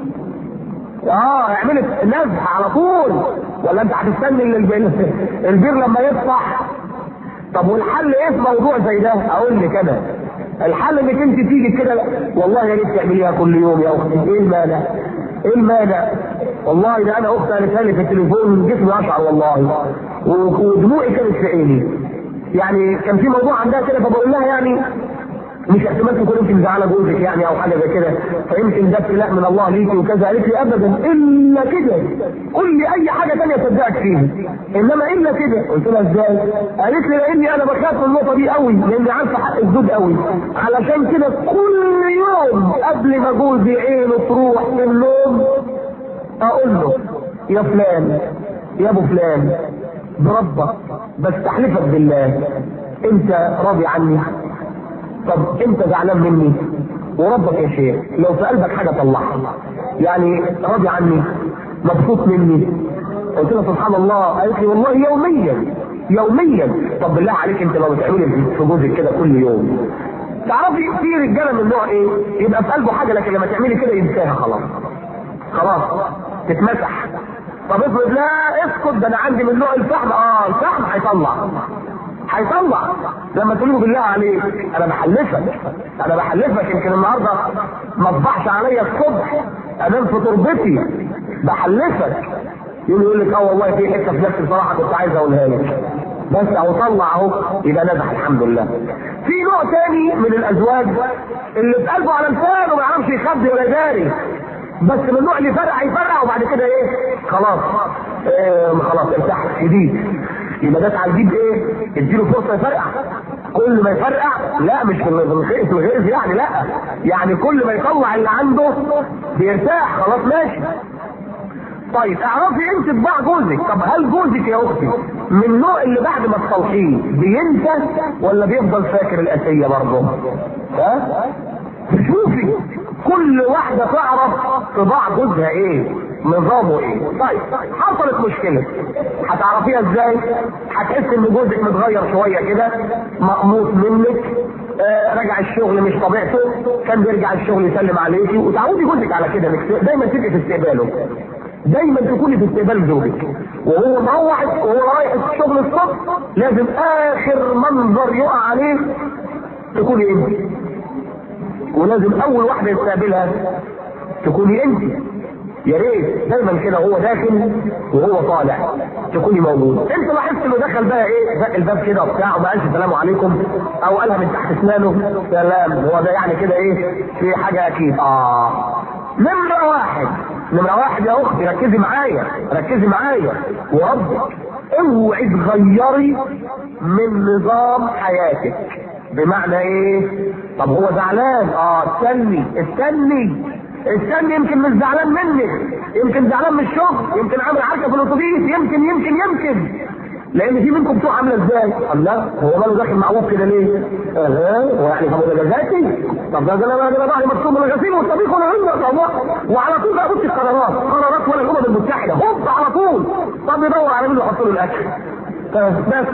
اه اعملي نزح على طول ولا انت هتستني ان البير, البير لما يفتح طب والحل ايه في موضوع زي ده اقول لك انا الحل انك انت تيجي كده والله يا ريت تعمليها كل يوم يا اختي ايه المانع ايه المانع والله ده انا اختي قالتها لي في التليفون جسمي اشعر والله و- ودموعي كانت في عيني يعني كان في موضوع عندها كده فبقول لها يعني مش احتمال تكون انت مزعله جوزك يعني او حاجه زي كده فيمكن ده ابتلاء من الله ليكي وكذا قالت لي ابدا الا كده قول لي اي حاجه ثانيه صدقك فيها انما الا كده قلت لها ازاي؟ قالت لي لاني انا بخاف من النقطه دي قوي لاني عارفه حق الزوج قوي علشان كده كل يوم قبل ما جوزي عينه تروح في النوم اقول له يا فلان يا ابو فلان بربك بستحلفك بالله انت راضي عني طب انت زعلان مني وربك يا شيخ لو في قلبك حاجه طلعها يعني راضي عني مبسوط مني قلت له سبحان الله قالت لي والله يوميا يوميا طب بالله عليك انت لو بتعملي في جوزك كده كل يوم تعرفي في رجاله من نوع ايه يبقى في قلبه حاجه لكن لما تعملي كده ينساها خلاص خلاص تتمسح طب افرض لا اسكت ده انا عندي من نوع الفحم اه الفحم هيطلع هيطلع لما تقول له بالله عليك انا بحلفك انا بحلفك يمكن النهارده ما تصبحش عليا الصبح انام في تربتي بحلفك يقول يقول لك اه والله في حته في نفسي بصراحه كنت عايز اقولها لك بس اهو طلع اهو يبقى نجح الحمد لله. في نوع تاني من الازواج اللي في قلبه على لسانه ما يعرفش يخبي ولا يداري بس من النوع اللي فرقع يفرقع وبعد كده ايه خلاص إيه خلاص ارتاح شديد يبقى ده تعذيب ايه اديله فرصه يفرقع كل ما يفرقع لا مش في الغيظ في الغيظ يعني لا يعني كل ما يطلع اللي عنده بيرتاح خلاص ماشي طيب اعرفي انت طباع جوزك طب هل جوزك يا اختي من النوع اللي بعد ما تصلحيه بينسى ولا بيفضل فاكر الاسيه برضه ها شوفي كل واحدة تعرف طباع جوزها ايه نظامه ايه طيب حصلت مشكلة هتعرفيها ازاي هتحس ان جوزك متغير شوية كده مقموط منك آه رجع الشغل مش طبيعته كان بيرجع الشغل يسلم عليكي وتعودي جوزك على كده انك دايما تبقي في استقباله دايما تكوني في استقبال زوجك وهو مروح وهو رايح الشغل الصبح لازم اخر منظر يقع عليه تكوني انت ولازم اول واحده يستقبلها تكوني انت يا ريت دايما كده هو داخل وهو طالع تكوني موجود انت لاحظت انه دخل بقى ايه زق الباب كده وبتاع وما قالش السلام عليكم او قالها من تحت اسنانه سلام هو ده يعني كده ايه في حاجه اكيد اه نمرة واحد نمرة واحد يا اختي ركزي معايا ركزي معايا وربك اوعي تغيري من نظام حياتك بمعنى ايه طب هو زعلان اه استني استني استني يمكن مش زعلان منك يمكن زعلان من الشغل يمكن عامل حركه في الاتوبيس يمكن يمكن يمكن لان في منكم بتوع عامله ازاي؟ قال لا هو ماله داخل معوق كده ليه؟ اها هو يعني طب ده جزاتي؟ طب ده انا انا ظهري مكتوب من الغسيل والطبيخ ولا عندي وعلى طول بقى بص القرارات قرارات ولا الامم المتحده هوب على طول طب يدور على مين يحط له الاكل بس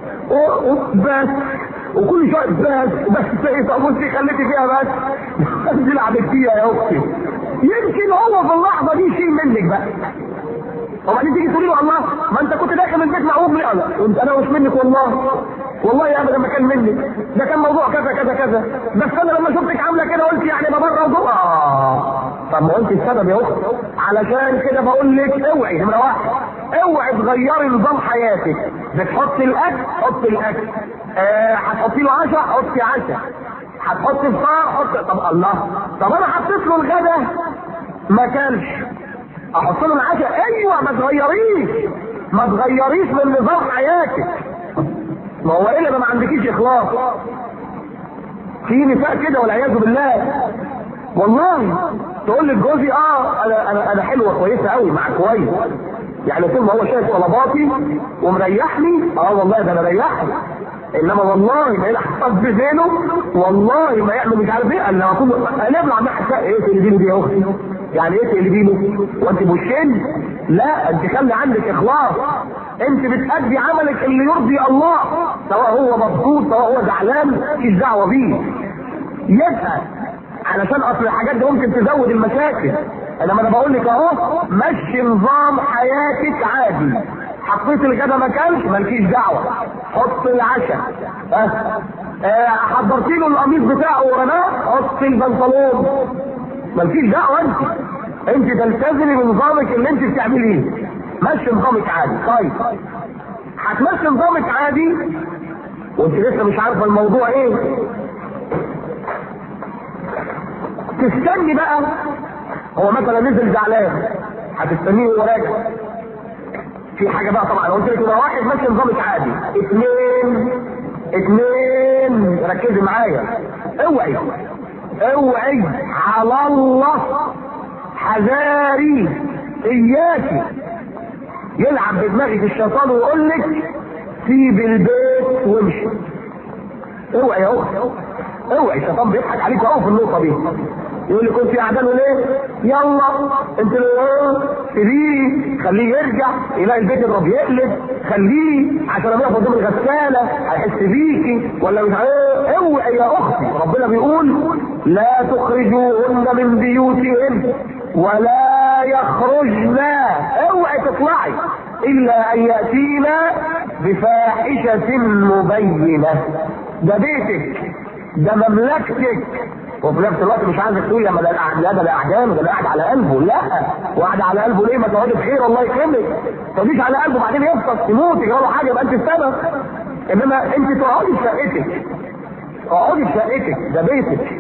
بس وكل شويه بس بس ايه طب وانت خليتي فيها بس دي لعبت فيها يا اختي يمكن هو في اللحظه دي يشيل منك بقى وبعدين تيجي تقولي له الله ما انت كنت داخل من البيت معقوب ليه؟ لا انت انا مش منك والله والله ابدا ما كان منك ده كان موضوع كذا كذا كذا بس انا لما شفتك عامله كده قلت يعني ببره وجوه آه. طب ما قلت السبب يا اختي علشان كده بقول لك اوعي نمره واحد اوعي تغيري نظام حياتك بتحطي الاكل حطي الاكل آه هتحطي له عشاء حطي عشاء هتحطي فطار حطي طب الله طب انا حطيت له الغدا ما كانش احط له العشاء ايوه ما تغيريش ما تغيريش من نظام حياتك ما هو الا ما, ما عندكيش اخلاص في نساء كده والعياذ بالله والله تقول لك جوزي اه انا انا انا حلوه كويسه قوي مع كويس يعني طول ما هو شايف طلباتي ومريحني اه والله ده انا مريحني انما والله ما يلعب في ذهنه والله ما يعمل مش عارف ايه قال لما اكون انا ابلع معاك ايه تقلبيني دي يا اختي يعني ايه تقلبينه وانت بوشين لا انت خلي عندك اخلاص انت بتأدي عملك اللي يرضي الله سواء هو مبسوط سواء هو زعلان مفيش دعوه بيه يبقى علشان اصل الحاجات دي ممكن تزود المشاكل انما انا بقول لك اهو مشي نظام حياتك عادي حطيت الغدا ما كانش مالكيش دعوه حط العشاء ها أه حضرتي له القميص بتاعه ورماه حط البنطلون مالكيش دعوه انت انت تلتزمي بنظامك اللي انت بتعمليه مشي نظامك عادي طيب هتمشي نظامك عادي وانت لسه مش عارفه الموضوع ايه تستني بقى هو مثلا نزل زعلان هتستنيه وهو راجع في حاجه بقى طبعا قلت لك يبقى واحد ماشي نظامك عادي اثنين اثنين ركزي معايا اوعي اوعي على الله حذاري اياكي يلعب بدماغك الشيطان ويقول لك سيب البيت وامشي اوعي يا اختي اوعي الشيطان بيضحك عليك اهو في النقطه دي يقول لي كنت قاعدان ليه؟ يلا انت سيبيه خليه يرجع يلاقي البيت يضرب يقلب خليه عشان لما ياخد قدام الغساله هيحس بيكي ولا مش عارف اوعي يا اختي ربنا بيقول لا تخرجوهن من بيوتهن ولا يخرجن اوعي تطلعي الا ان ياتينا بفاحشه مبينه ده بيتك ده مملكتك وفي نفس الوقت مش عايزك تقول يا ما ده قاعد لا ده ده اعدام ده انا قاعد على قلبه لا وقاعد على قلبه ليه ما تقعدي بخير الله يكرمك ما تجيش على قلبه بعدين يفطس يموت يجرى له حاجه يبقى انت السبب انما انت تقعدي في شقتك اقعدي في شقتك ده بيتك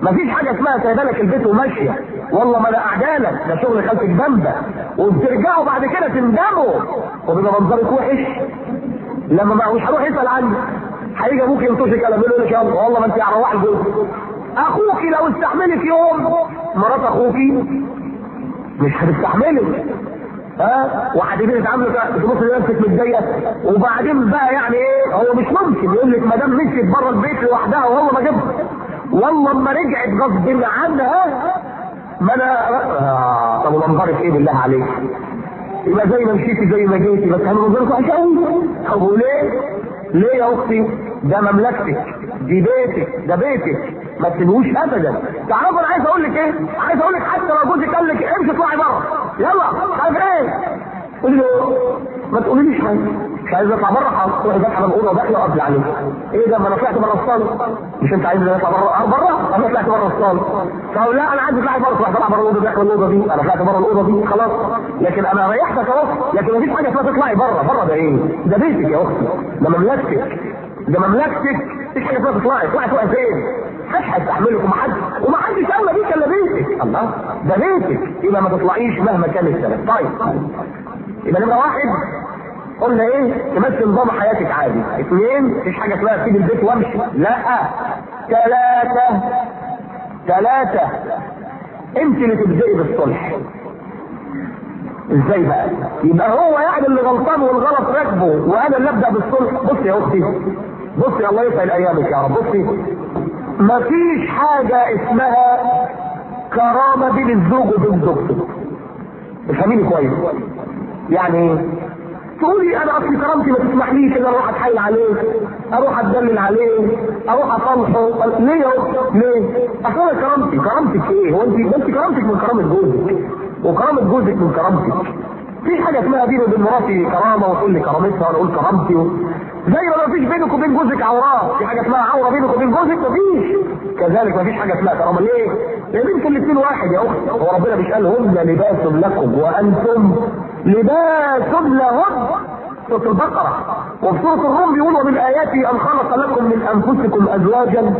مفيش حاجه اسمها سايبه لك البيت وماشيه والله ما انا قعدالك ده شغل خالتك بامبه وبترجعوا بعد كده تندموا وبيبقى منظرك وحش لما ما مش هروح يسال عني هيجي ابوك ينطشك على يقول لك يلا والله ما انت هروح البيت اخوك لو استحملك يوم مرات اخوك مش هتستحملك ها وهتبتدي تعاملوا تبص لنفسك متضايقه وبعدين بقى يعني ايه هو مش ممكن يقول لك ما دام مشيت بره البيت لوحدها وهو ما جابها والله اما رجعت غصب عنها ما انا آه طب ومنظرك ايه بالله عليك؟ يبقى زي ما مشيتي زي ما جيتي بس انا منظرك وحش قوي طب وليه؟ ليه يا اختي؟ ده مملكتك دي بيتك ده بيتك ما تسيبوش ابدا تعرفوا انا عايز اقول لك ايه؟ عايز اقول لك حتى لو جوزك قال لك امشي اطلعي بره يلا مش عارف ايه؟ قول له ما تقوليليش حاجه مش عايز اطلع بره حاضر تروحي فاتحه من الاوضه وداخله وقافله عليك ايه ده ما انا طلعت بره الصاله مش انت عايز اطلع بره بره انا طلعت بره الصاله طب لا انا عايز اطلع بره تروح طلع بره الاوضه داخل الاوضه دي انا طلعت بره الاوضه دي خلاص لكن انا ريحتك اهو لكن مفيش حاجه اسمها تطلعي بره بره ده ايه؟ ده بيتك يا اختي ده مملكتك ده مملكتك مفيش حاجه اسمها تطلعي تطلعي تروحي فين؟ محدش هيستحملك ومحدش ومحدش اولى بيك الا بيتك الله ده بيتك يبقى ما تطلعيش مهما كان السبب طيب يبقى نمره واحد قلنا ايه تمثل نظام حياتك عادي اثنين مفيش حاجه اسمها اسيب البيت وامشي لا ثلاثه ثلاثه انت اللي تبدئي بالصلح ازاي بقى يبقى هو يعني اللي غلطان والغلط راكبه وانا اللي ابدا بالصلح بصي يا اختي بصي الله يسعد ايامك يا رب بصي مفيش حاجه اسمها كرامه بين الزوج وبين زوجته افهميني كويس يعني ايه تقولي انا اصل كرامتي ما تسمحليش ان اروح اتحايل عليه اروح اتدلل عليه اروح اصالحه ليه يا اختي ليه؟ اصل انا كرامتي كرامتك ايه؟ هو انت انت كرامتك من كرامه جوزك وكرامه جوزك من كرامتك في حاجه اسمها بيني وبين مراتي كرامه وتقول لي كرامتها وانا اقول كرامتي و... زي ما ما فيش بينك وبين جوزك عورات في حاجه اسمها عوره بينك وبين جوزك مفيش كذلك مفيش حاجه اسمها كرامه ليه؟ لان انتوا الاثنين واحد يا اختي هو ربنا مش قال هن لباس لكم وانتم لباس لهن سورة البقرة وفي سورة الروم بيقول ومن آياته أن خلق لكم من أنفسكم أزواجا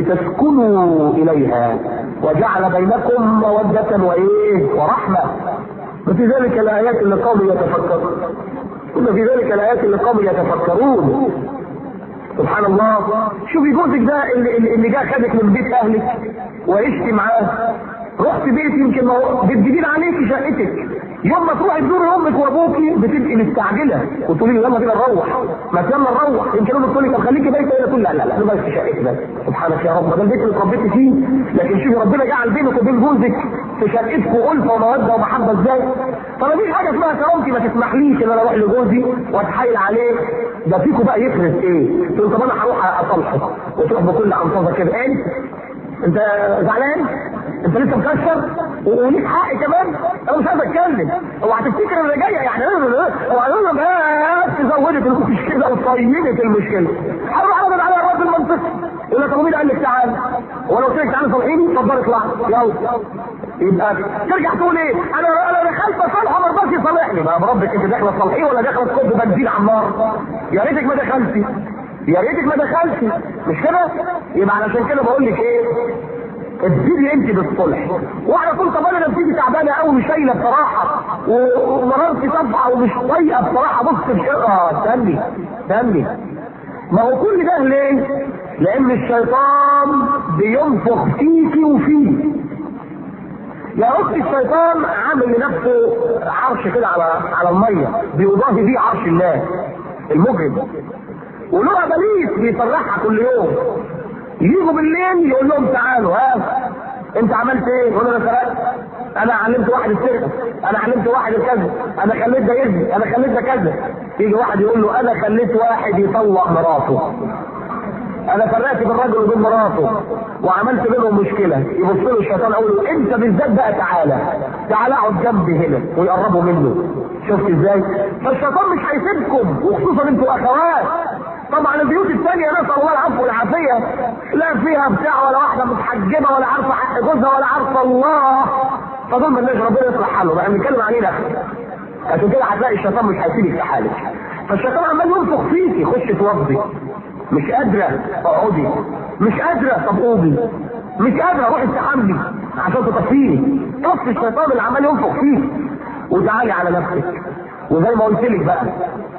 لتسكنوا إليها وجعل بينكم مودة وإيه ورحمة وفي ذلك الآيات اللي قوم يتفكرون إن في ذلك الآيات اللي قوم يتفكرون سبحان الله شوفي جوزك ده اللي, اللي جه خدك من بيت أهلك وعشت معاه رحت بيت يمكن ما هو بيت جديد عليك شقتك يوم ما تروحي تزوري امك وابوكي بتبقي مستعجله وتقولي لي يلا بينا نروح ما يلا نروح يمكن امك تقول لي طب خليكي بايته هنا تقول لا لا لا انا بس في شقتي بس سبحانك يا رب ده البيت اللي اتربيتي فيه لكن شوفي ربنا جعل بينك وبين جوزك في شقتكم الفه وموده ومحبه ازاي فمفيش حاجه اسمها كرامتي ما تسمحليش ان انا اروح لجوزي واتحايل عليه ده فيكم بقى يفرز ايه؟ تقول طب انا هروح اصالحه وتروح بكل انفاضه كده انت انت زعلان؟ انت لسه مكسر وليك حق كمان انا مش عايز اتكلم اوعى تفتكر اللي جايه يعني اوعى تقول بس زودت المشكله وطينت المشكله هروح اقعد على الرد المنطقي يقول لك ابو مين قال لك تعال ولو قلت لك تعالى صالحيني اتفضل اطلع يلا يبقى ترجع تقول ايه؟ انا انا دخلت اصالحه ما رضاش يصالحني ما بربك انت داخله تصالحيه ولا داخله تكب بنزين على النار؟ يا ريتك ما دخلتي يا ريتك ما دخلتي مش كده؟ يبقى علشان كده بقول لك ايه؟ ابتدي انت بالصلح واحنا كل طب انا نفسيتي تعبانه قوي مش شايله بصراحه ومررت صفحه ومش طايقه بصراحه بص اه استني استني ما هو كل ده ليه؟ لان الشيطان بينفخ فيكي وفيه يا اختي الشيطان عامل لنفسه عرش كده على على الميه بيضاهي بيه عرش الله المجرم وله اباليس بيفرحها كل يوم يجوا بالليل يقول لهم تعالوا ها انت عملت ايه؟ يقول انا سرقت انا علمت واحد السرقه انا علمت واحد الكذا انا خليت ده يزني انا خليت ده كذا يجي واحد يقول له انا خليت واحد يطلق مراته انا فرقت بالرجل وبين مراته وعملت بينهم مشكله يبص له الشيطان يقول له انت بالذات بقى تعالى تعالى اقعد جنبي هنا ويقربوا منه شفت ازاي؟ فالشيطان مش هيسيبكم وخصوصا انتوا اخوات طبعا البيوت الثانية نسأل الله العفو والعافية لا فيها بتاع ولا واحدة متحجبة ولا عارفة حق جوزها ولا عارفة الله فدول مالناش ربنا يصلح حاله بقى بنتكلم علينا عشان كده هتلاقي الشيطان مش هيسيبك في حالك فالشيطان عمال ينفخ فيكي خش توضي مش قادرة اقعدي مش قادرة طب قومي مش قادر اروح استحملي عشان تطفيه طفي الشيطان اللي عمال ينفخ فيه وتعالي على نفسك وزي ما قلت لك بقى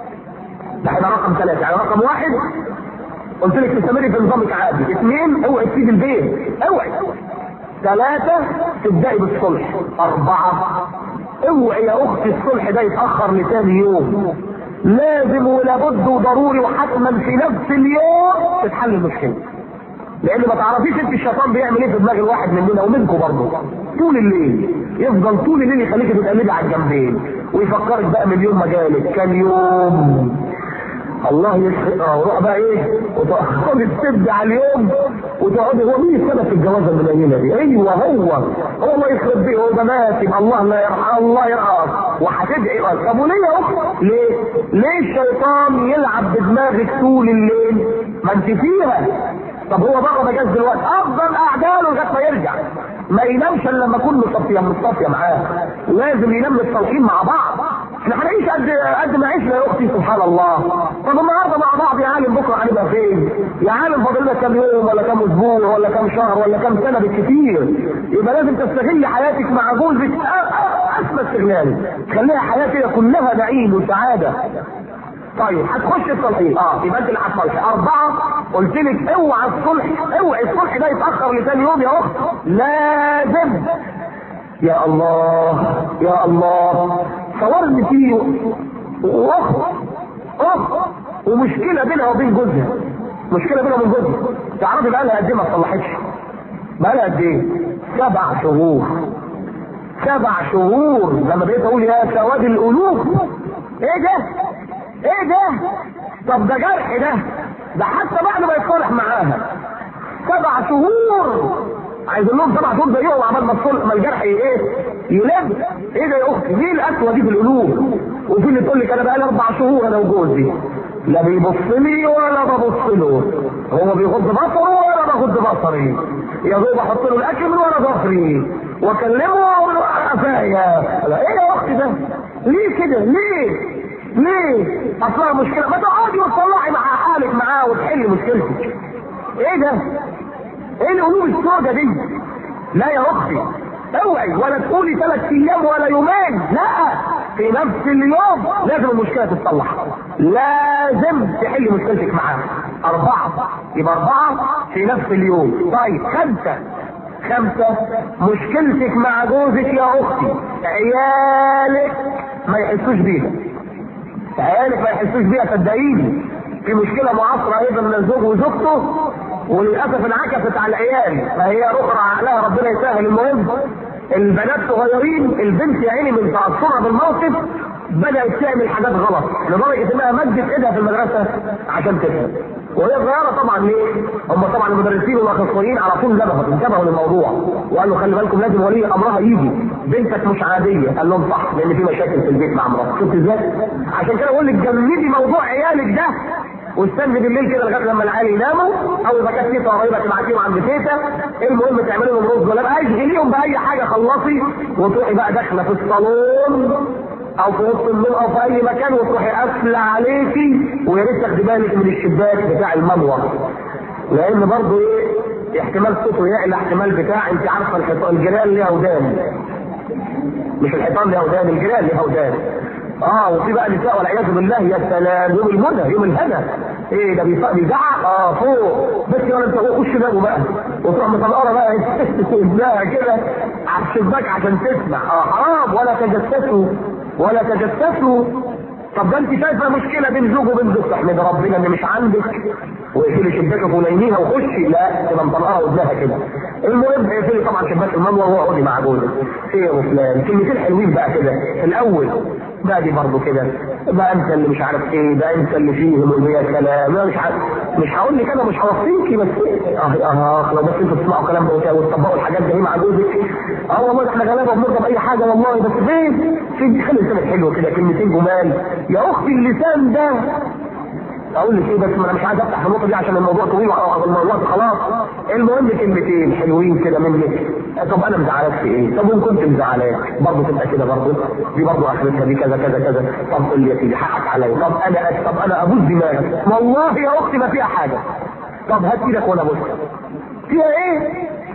ده هيبقى رقم ثلاثة يعني رقم واحد قلت لك تستمري في نظامك عادي اثنين اوعي تسيب البيت اوعي ثلاثة تبدأي بالصلح أربعة اوعي يا أختي الصلح ده يتأخر لتاني يوم لازم ولابد وضروري وحتما في نفس اليوم تتحل المشكلة لان ما تعرفيش انت الشيطان بيعمل ايه في دماغ الواحد مننا ومنكم برضه طول الليل يفضل طول الليل يخليك تتقلبي على الجنبين ويفكرك بقى من يوم ما جالك كان يوم الله يسخر وروح بقى ايه وتقعدي تسد على اليوم وتقعدي هو مين السبب في الجوازه المنينه دي؟ ايوه هو هو الله يخرب بيه هو ده مات يبقى الله لا يرحم الله يرحم وهتدعي طب وليه يا اخت؟ ليه؟ ليه الشيطان يلعب بدماغك طول الليل؟ ما انت فيها طب هو بره مجاز دلوقتي افضل اعداله لغايه ما يرجع ما ينامش الا لما اكون مصفيه مصفيه معاه لازم ينام متصالحين مع بعض احنا هنعيش قد قد ما عشنا يا اختي سبحان الله طب النهارده مع بعض يا عالم بكره هنبقى فين؟ يا عالم فاضل لنا كام يوم ولا كام اسبوع ولا كام شهر ولا كام سنه بالكثير يبقى لازم تستغل حياتك مع جوزك اسمى استغلال خليها حياه كده كلها نعيم وسعاده طيب هتخش الصلحين اه يبقى انت اللي هتصلح اربعه قلت لك اوعى الصلح اوعي الصلح ده يتاخر لثاني يوم يا اخت لازم يا الله يا الله صور ان في اخت اخت ومشكله بينها وبين جوزها مشكله بينها وبين جوزها تعرفي بقى لها قد ايه ما اتصلحتش بقى لها قد ايه؟ سبع شهور سبع شهور لما بقيت اقول يا سواد الالوف ايه ده؟ ايه ده؟ طب ده جرح ده ده حتى بعد ما يتصالح معاها سبع شهور عايز لهم سبع شهور زيهم عمال ما الصلح ما الجرح ايه؟ يلم ايه ده يا اختي؟ ليه القسوه دي في القلوب؟ وفي اللي تقول لك انا بقالي اربع شهور انا وجوزي لا بيبص لي ولا ببص له هو بيغض بصره ولا بغض بصري يا دوب احط له الاكل من ورا ظهري واكلمه واقول له قفايا لا ايه يا اختي ده؟ ليه كده؟ ليه؟ ليه؟ اصلها مشكله ما تقعدي وتصلحي مع حالك معاه وتحلي مشكلتك. ايه ده؟ ايه القلوب السوداء دي؟ لا يا اختي اوعي ولا تقولي ثلاث ايام ولا يومين لا في نفس اليوم لازم المشكله تتصلح لازم تحلي مشكلتك معاه اربعه يبقى اربعه في نفس اليوم طيب خمسه خمسه مشكلتك مع جوزك يا اختي عيالك ما يحسوش بيها عيالك ما يحسوش بيها صدقيني في مشكله معاصره ايضا من الزوج وزوجته وللاسف انعكست على العيال فهي اخرى عقلها ربنا يسهل المهم البنات صغيرين البنت يا عيني من تاثرها بالموقف بدات تعمل حاجات غلط لدرجه انها مدت ايدها في المدرسه عشان تفهم وهي صغيره طبعا ليه؟ هم طبعا المدرسين والاخصائيين على طول نبهوا انتبهوا للموضوع وقالوا خلي بالكم لازم ولي امرها يجي بنتك مش عاديه قال لهم صح لان في مشاكل في البيت مع مراتك شفت ازاي؟ عشان كده بقول لك جمدي موضوع عيالك ده واستني بالليل كده لغايه لما العيال يناموا او اذا كانت تيتا قريبه تبعتيهم عند تيتا المهم تعملي لهم رز ولا بقى اشغليهم باي حاجه خلصي وتروحي بقى داخله في الصالون او في وسط النور او في اي مكان وتروحي قافله عليكي ويا ريت تاخدي بالك من الشباك بتاع المنور لان برضه ايه احتمال صوته يعلى احتمال بتاع انت عارفه الحيطان الجيران ليها ودان مش الحيطان ليها ودان الجيران ليها ودان اه وفي بقى نساء والعياذ بالله يا سلام يوم المنى يوم الهنا ايه ده بيزعق بيزعق اه فوق بس ولا انت فوق خش بابه بقى وتروح مطلقه بقى لا كده على الشباك عشان تسمع اه حرام ولا تجسسوا ولا تجسسوا طب ده انت شايفه مشكله بين زوج وبين زوجته احمد ربنا ان مش عندك واقفلي شباكك ونيميها وخشي لا تبقى مطلقها ودنها كده المهم اقفلي طبعا شباك المنور واقعدي مع جوزك ايه يا فلان كلمتين حلوين بقى كده في الاول بقى دي برضه كده بقى انت اللي مش عارف ايه ده انت اللي فيهم اللي هي كلام مش عارف مش هقول لك انا مش هوصيكي بس اه اه لو بس انتوا تسمعوا كلام ده وتطبقوا الحاجات دي مع جوزك اه والله احنا غلابه بنرضى باي حاجه والله بس فين في خلي لسانك حلو كده كلمتين جمال يا اختي اللسان ده اقول لك ايه بس ما انا مش عايز افتح النقطه دي عشان الموضوع طويل والموضوع خلاص المهم كلمتين حلوين كده منك طب انا مزعلاك في ايه؟ طب وان كنت مزعلاك برضه تبقى كده برضه دي برضه اخرتها دي كذا كذا كذا طب قول لي يا سيدي حقك عليا طب انا طب انا ابوس دماغك والله يا اختي ما فيها حاجه طب هات ايدك وانا ابوسها فيها ايه؟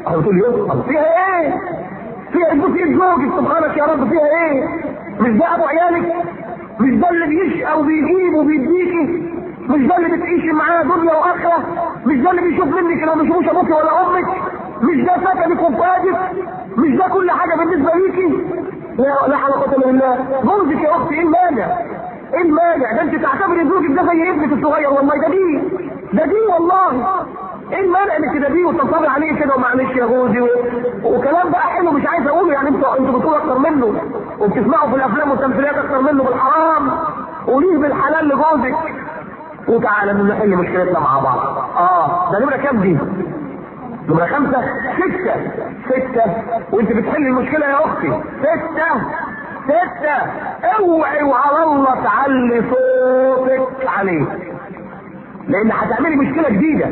او تقول يسأل فيها ايه فيها تبوس ايد زوجك سبحانك يا رب فيها ايه مش ده ابو عيالك مش ده اللي بيشقى وبيجيب وبيديكي مش ده اللي بتعيشي معاه دنيا واخره مش ده اللي بيشوف منك لو ما بيشوفوش ابوك ولا امك مش ده سكنك وفادك مش ده كل حاجه بالنسبه ليكي لا لا حول ولا قوه الا بالله جوزك يا اختي ايه المانع؟ ايه المانع؟ ده انت تعتبري زوجك ده زي ابنك الصغير والله ده دي ده دي والله ايه المانع انك تدابيه وتنطبق عليه كده ومعلش يا جوزي و... وكلام بقى حلو مش عايز اقوله يعني انتوا انتوا بتقولوا اكتر منه وبتسمعوا في الافلام والتمثيليات اكتر منه بالحرام قوليه بالحلال لجوزك وتعالى نحل مشكلتنا مع بعض اه ده نمره كام دي؟ نمرة خمسة ستة ستة وانت بتحل المشكلة يا اختي ستة ستة اوعي وعلى الله تعلي صوتك عليه لان هتعملي مشكلة جديدة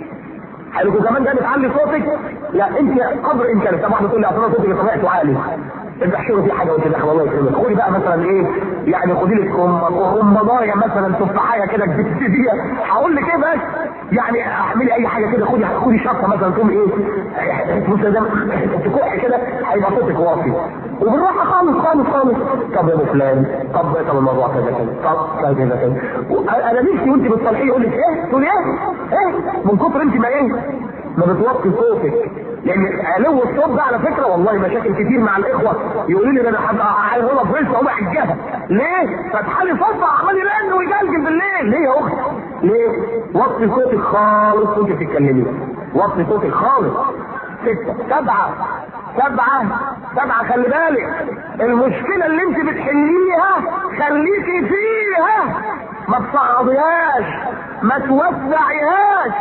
حلو كمان ده بتعلي صوتك لا انت قدر امكانك طبعا بتقول لي اصل صوتي بطبيعته عالي ابقى احشره في حاجه وانت داخله الله يكرمك خدي بقى مثلا ايه يعني خدي لك رمضايه مثلا تفاحيه كده جديده هقول لك ايه بس يعني اعملي اي حاجه كده خدي خدي شطه مثلا تقوم ايه بص ده تكح كده هيبقى صوتك واطي وبالراحه خالص خالص خالص طب يا ابو فلان طب طب الموضوع كذا كذا طب كذا كذا انا نفسي وانت بتصلحيه يقول لك ايه تقول ايه ايه من كتر انت ما ايه ما بتوطي صوتك لان علو الصوت ده على فكره والله مشاكل كتير مع الاخوه يقولوا لي ده انا هبقى عايز اقول فرنسا اقوم احجها ليه؟ فتحلي صوتها عمال يرن ويجلجل بالليل ليه يا اختي؟ ليه؟ وطي صوتك خالص وانت بتتكلمي وطي صوتك خالص ستة سبعة سبعة سبعة خلي بالك المشكلة اللي انت بتحليها خليكي فيها ما تصعديهاش ما توسعيهاش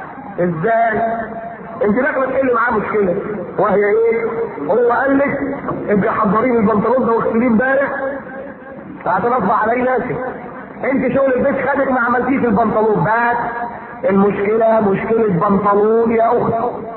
ازاي؟ انت داخله تحل معاه مشكله وهي ايه؟ هو قال لك انت حضرين البنطلون ده واغسليه امبارح هتنصب علي ناسك انت شغل البيت خدك ما عملتيش البنطلون بس المشكله مشكله بنطلون يا اخت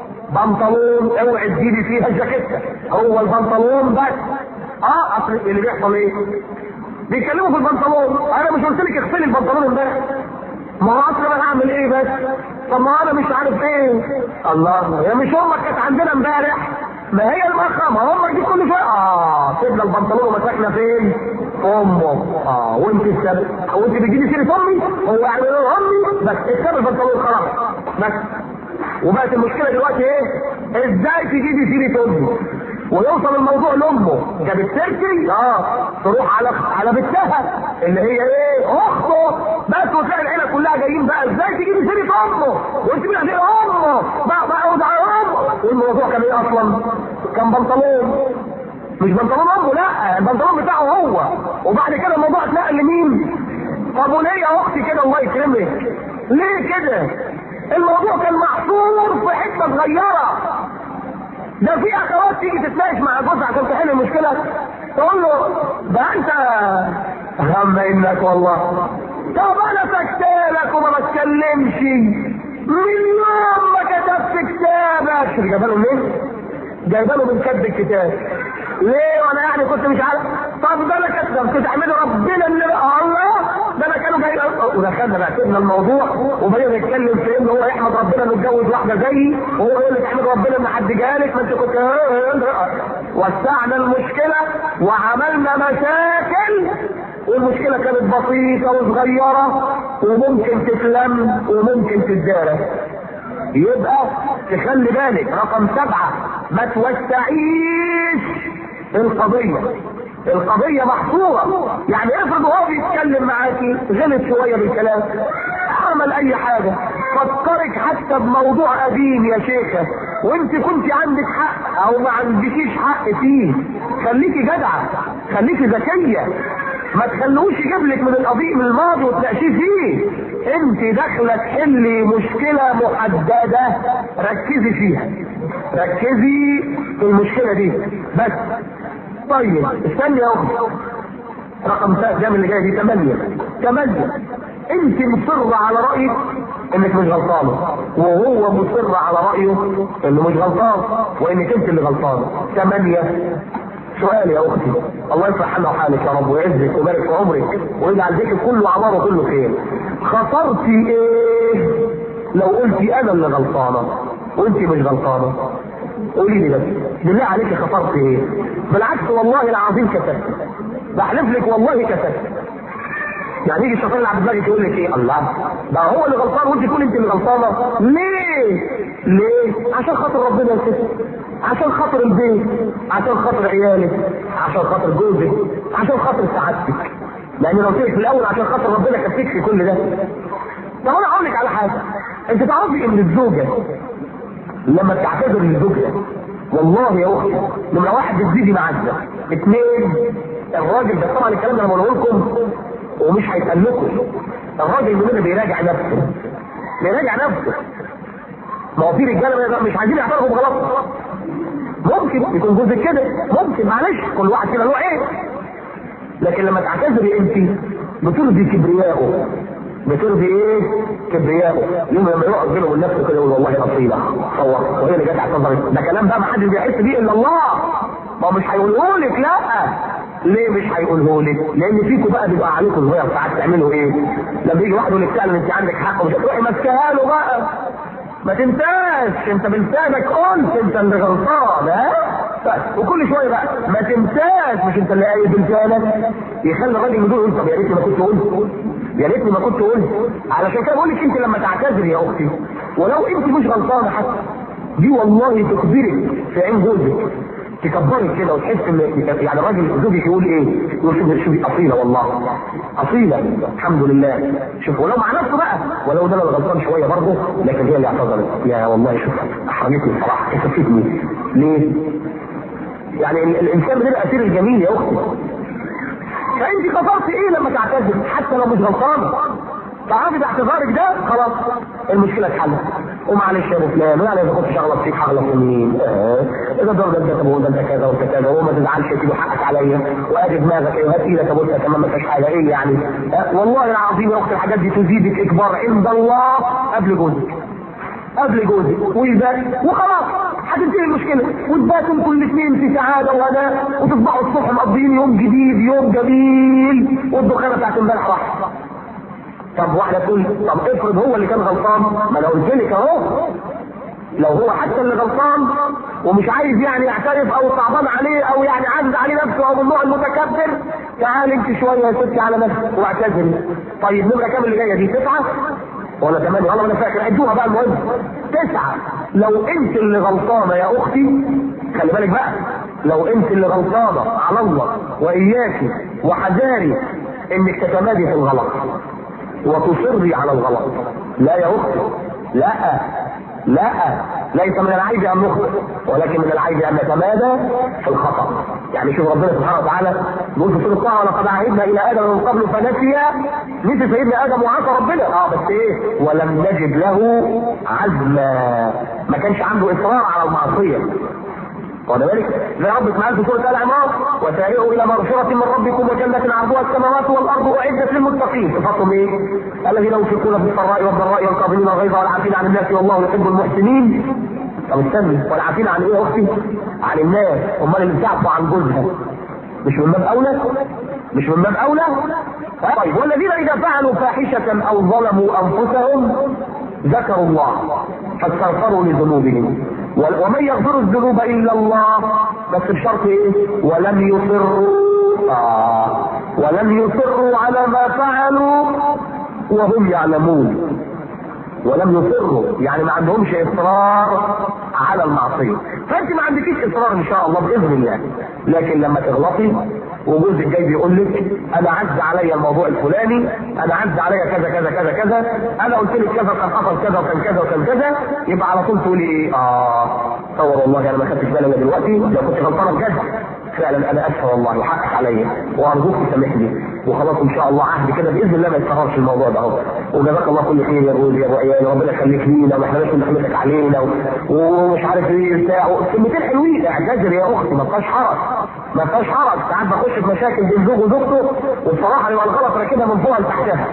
بنطلون اوعي تجيبي فيها الجاكيته هو البنطلون بس اه اصل اللي بيحصل ايه؟ بيتكلموا في البنطلون انا مش قلت لك اغسلي البنطلون امبارح ما هو اصل انا هعمل ايه بس طب ما انا مش عارف ايه الله هي مش امك كانت عندنا امبارح ما هي المخه ما امك دي كل شويه اه سيبنا البنطلون ومسكنا فين امه اه وانت السبب وانت بتجيبي سيره امي هو يعني امي بس اكسب البنطلون خلاص بس وبقت المشكله دلوقتي ايه ازاي تجيبي سيره امي ويوصل الموضوع لامه جابت سيرتي اه تروح على على بنتها اللي هي ايه اخته بس وتلاقي العيله كلها جايين بقى ازاي تجيبي سيره امه وانت بقى دي امه بقى بقى على امه والموضوع كان ايه اصلا كان بنطلون مش بنطلون امه لا البنطلون بتاعه هو وبعد كده الموضوع اتنقل لمين طب وليه يا اختي كده الله يكرمك ليه كده الموضوع كان محصور في حته صغيره ده في اخوات تيجي تتناقش مع جوزها عشان تحل المشكله تقول له ده انت هم انك والله طب انا سكتلك وما بتكلمش من يوم ما كتبت كتابك شوف جايبه له منين؟ جايبه له من كتب الكتاب ليه وانا يعني كنت مش عارف طب ده انا كنت بتعمله ربنا اللي بقى الله ده انا كانوا جاي ودخلنا بقى سيبنا الموضوع وبدأنا نتكلم في ان هو يحمد ربنا انه اتجوز واحده زيي وهو يقول لك احمد ربنا ان حد جالك ما انت كنت وسعنا المشكله وعملنا مشاكل والمشكله كانت بسيطه وصغيره وممكن تتلم وممكن تتدارس يبقى تخلي بالك رقم سبعة ما توسعيش القضية القضية محصورة يعني افرض وهو بيتكلم معاكي غلط شوية بالكلام عمل اي حاجة فكرك حتى بموضوع قديم يا شيخة وانت كنت عندك حق او ما عندكيش حق فيه خليكي جدعة خليكي ذكية ما تخلوش يجيب لك من القضية من الماضي وتناقشيه فيه انت داخله تحلي مشكله محدده ركزي فيها ركزي في المشكله دي بس طيب استني يا اختي رقم جام اللي جاي دي 8 8 انت مصره على رايك انك مش غلطانه وهو مصر على رايه انه مش غلطان وانك انت اللي غلطانه 8 سؤال يا اختي الله يصلح حالنا وحالك يا رب ويعزك ويبارك في عمرك ويجعل ذكرك كله عماره كله خير خسرتي ايه لو قلتي انا اللي غلطانه وانت مش غلطانه قولي لي بس بالله عليك خسرت ايه بالعكس والله العظيم كسبت بحلف لك والله كسبت يعني يجي الشيطان اللي على دماغك يقول لك ايه الله ده هو اللي غلطان وانت تقول انت اللي غلطانه ليه ليه عشان خاطر ربنا يا ست عشان خاطر البيت عشان خاطر عيالك عشان خاطر جوزك عشان خاطر سعادتك لان لو قلت في الاول عشان خاطر ربنا كفيك في كل ده طب انا اقول لك على حاجه انت تعرفي ان الزوجه لما تعتذر لزوجها والله يا اختي نمره واحد بتزيدي معزه اثنين الراجل ده طبعا الكلام ده انا بقوله لكم ومش هيسلكوا الراجل مننا بيراجع نفسه بيراجع نفسه ما هو في رجاله مش عايزين يعترفوا بغلطهم ممكن يكون جوزك كده ممكن معلش كل واحد كده له عيب لكن لما تعتذري انت بترضي كبريائه بترضي ايه؟ كبريائه يوم لما يقعد بينه وبين نفسه كده يقول والله اصيله صور وهي اللي جت اعتذرت ده كلام بقى ما حدش بيحس بيه الا الله ما هو مش هيقوله لك لا ليه مش هيقوله لك؟ لان فيكم بقى بيبقى عليكم صغير ساعات تعملوا ايه؟ لما يجي واحد يقول لك فعلا انت عندك حق ومش هتروحي ماسكاها له بقى ما تنساش انت بلسانك قلت انت اللي غلطان ها بس وكل شويه بقى ما تنساش مش انت اللي قايل بلسانك يخلي الراجل يقول طب يا ريتني ما كنت قلت يا ريتني ما كنت قلت علشان كده بقول لك انت لما تعتذري يا اختي ولو انت مش غلطانه حتى دي والله تخبرك في عين جوزك تكبرك كده وتحس ان يعني الراجل زوجك يقول ايه؟ يقول شوفي شوفي اصيله والله اصيله الحمد لله شوف ولو مع نفسه بقى ولو ده انا غلطان شويه برضه لكن هي اللي اعتذرت يا والله شوف احرجتني بصراحه كسفتني ليه؟ يعني الانسان بيبقى اسير الجميل يا اختي فانت خسرت ايه لما تعتذر حتى لو مش غلطانه تعرفي باعتذارك ده خلاص المشكله اتحلت ومعلش يا ابو فلان انا اذا كنت شغلط فيك هغلط منين اه اذا دور ده انت طب ده انت كذا وانت كذا وما تزعلش تيجي حقك عليا وادي دماغك ايه وهات ايدك ابوسها كمان ما فيش حاجه ايه يعني اه والله العظيم يا اخت الحاجات دي تزيدك اكبار عند الله قبل جوزك قبل جوزك ويبات وخلاص هتنتهي المشكله وتباتوا انتوا الاثنين في سعاده وهداء وتصبحوا الصبح مقضيين يوم جديد يوم جميل والدخانه بتاعت امبارح راحت طب واحده تقول طب افرض هو اللي كان غلطان ما انا قلت لك اهو لو هو حتى اللي غلطان ومش عايز يعني يعترف او صعبان عليه او يعني عاجز عليه نفسه او من النوع المتكبر تعال انت شويه يا ستي على نفسك واعتذري طيب نمره كام اللي جايه دي تسعه ولا ثمانية والله انا فاكر عدوها بقى المهم تسعة لو انت اللي غلطانة يا اختي خلي بالك بقى لو انت اللي غلطانة على الله واياكي وحذاري انك تتمادي في الغلط وتصري على الغلط لا يا اختي لا لا ليس من العيب ان نخطئ ولكن من العيب ان نتمادى في الخطا يعني شوف ربنا سبحانه وتعالى بيقول في سوره طه ولقد عهدنا الى ادم من قبل فنسي نسي سيدنا ادم وعصى ربنا اه بس ايه ولم نجد له عزما ما كانش عنده اصرار على المعصيه واخد بالك زي رب سبحانه في سوره ال عمران وسارعوا الى مغفره من ربكم وجنه عرضها السماوات والارض اعدت للمتقين صفاتهم ايه؟ الذين ينفقون في السراء والضراء والكاظمين الغيظ والعافين عن الناس والله يحب المحسنين طب استني والعافين عن ايه يا اختي؟ عن الناس امال اللي بتعفو عن جوزها مش من باب اولى؟ مش من باب اولى؟ طيب والذين اذا فعلوا فاحشه او ظلموا انفسهم ذكروا الله فاستغفروا لذنوبهم ومن يغفر الذنوب الا الله بس بشرط ايه ولم يصروا آه ولم يصروا على ما فعلوا وهم يعلمون ولم يصروا يعني ما عندهمش اصرار على المعصيه فانت ما عندكيش اصرار ان شاء الله باذن الله لكن لما تغلطي وجوزك جاي بيقول لك انا عز عليا الموضوع الفلاني انا عز عليا كذا كذا كذا كذا انا قلت لك كذا كان حصل كذا وكان كذا وكان كذا يبقى على طول تقولي ايه اه تصور والله انا ما خدتش بالي من دلوقتي لو كنت غلطانه بجد فعلا انا اسف والله وحقك عليا وارجوك تسامحني وخلاص ان شاء الله عهد كده باذن الله ما يتكررش الموضوع ده اهو وجزاك الله كل خير يا ابو يا ابو عيال ربنا يخليك لينا واحنا نشكر نعمتك علينا ومش عارف ايه بتاع كلمتين حلوين اعتذر يا اختي ما فيهاش حرج ما فيهاش حرج ساعات بخش في مشاكل بين زوج وزوجته وبصراحه يبقى الغلط راكبها من فوق لتحتها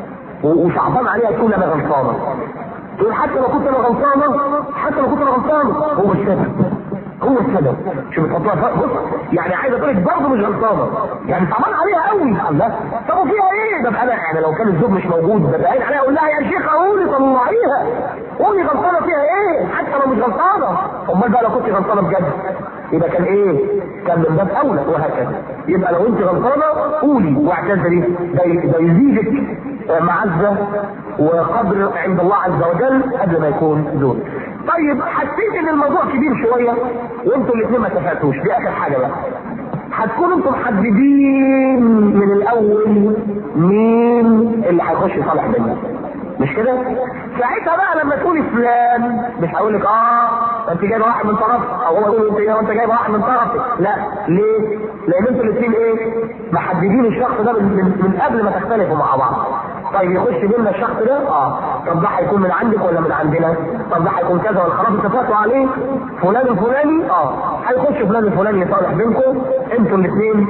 وصعبان عليها تقول انا غلطانه تقول حتى لو كنت انا غلطانه حتى لو كنت انا غلطانه هو السبب هو السبب شوف بتحطوها بص يعني عايزه تقول لك برضه مش غلطانه يعني صعبان عليها قوي الله طب وفيها ايه ده انا يعني لو كان الزوج مش موجود ده باين عليها اقول لها يا شيخه قولي طلعيها قولي غلطانه فيها ايه حتى لو مش غلطانه امال بقى لو كنت غلطانه بجد يبقى كان ايه؟ كان من باب اولى وهكذا يبقى لو انت غلطانه قولي واعتذري ده ده يزيدك معزه وقدر عند الله عز وجل قبل ما يكون دون. طيب حسيت ان الموضوع كبير شويه وانتوا الاثنين ما اتفقتوش دي اخر حاجه بقى. هتكونوا انتم محددين من الاول مين اللي هيخش صالح بيننا. مش كده؟ ساعتها بقى لما تقولي فلان مش هقول لك اه انت جايبه واحد من طرفك او هو يقول انت انت جايبه واحد من طرفك لا ليه؟ لان انتوا الاثنين ايه؟ محددين الشخص ده من, من, من قبل ما تختلفوا مع بعض طيب يخش بينا الشخص ده اه طب ده هيكون من عندك ولا من عندنا؟ طب ده هيكون كذا ولا خلاص اتفقتوا عليه فلان الفلاني اه هيخش فلان الفلاني يصالح بينكم انتوا الاثنين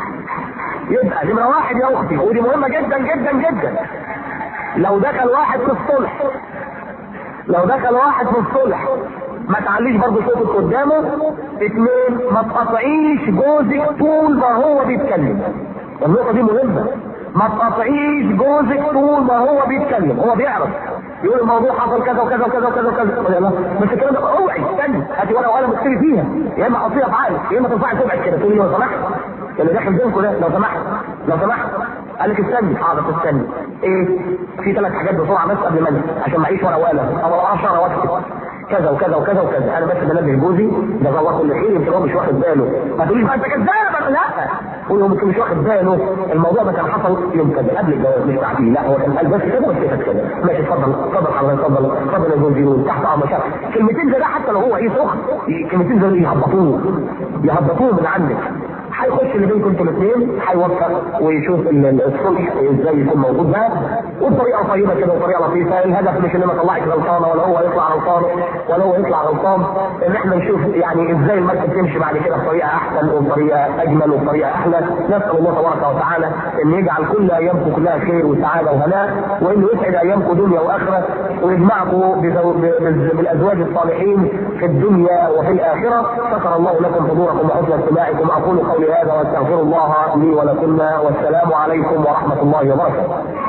يبقى نمرة واحد يا اختي ودي مهمة جدا جدا جدا لو دخل واحد في الصلح لو دخل واحد في الصلح ما تعليش برضه صوتك قدامه اثنين ما تقطعيش جوزك طول ما هو بيتكلم النقطة دي مهمة ما تقطعيش جوزك طول ما هو بيتكلم هو بيعرف يقول الموضوع حصل كذا وكذا وكذا وكذا وكذا بس الكلام ده اوعي استني هاتي ورقه وقلم اكتبي فيها يا اما حطيها في عقلك يا اما ترفعي تبعد كده تقولي لو سمحت اللي داخل بينكم ده لو سمحت لو سمحت قال لك استني حاضر استني ايه في ثلاث حاجات بسرعه بس قبل ما انزل عشان معيش ورقه وقلم او 10 واكتب كذا وكذا وكذا وكذا انا بس بنبه جوزي جزاه الله كل خير يمكن هو مش واخد باله ما تقوليش بقى انت كذاب لا قول هو مش واخد باله الموضوع ده كان حصل يوم كذا قبل الجواز مش بعديه لا هو كان قال بس كده وكده كده ماشي اتفضل اتفضل حضرتك اتفضل اتفضل يا جوزي تحت امر شاف كلمتين زي ده حتى لو هو ايه سخن كلمتين زي يهبطوه يهبطوه من عندك هيخش اللي بينكم انتوا الاثنين هيوفق ويشوف الصلح ازاي يكون موجود ده وبطريقه طيبه كده وطريقه لطيفه الهدف مش ان انا اطلعك غلطانه ولا هو يطلع غلطان ولا هو يطلع غلطان ان احنا نشوف يعني ازاي المركب تمشي بعد كده بطريقه احسن وبطريقه اجمل وبطريقه احلى نسال الله تبارك وتعالى ان يجعل كل ايامكم كلها خير وسعاده وهناء وانه يسعد ايامكم دنيا واخره ويجمعكم بالازواج الصالحين في الدنيا وفي الاخره شكر الله لكم حضوركم وحسن استماعكم اقول قولي هذا واستغفر الله لي ولكم والسلام عليكم ورحمه الله وبركاته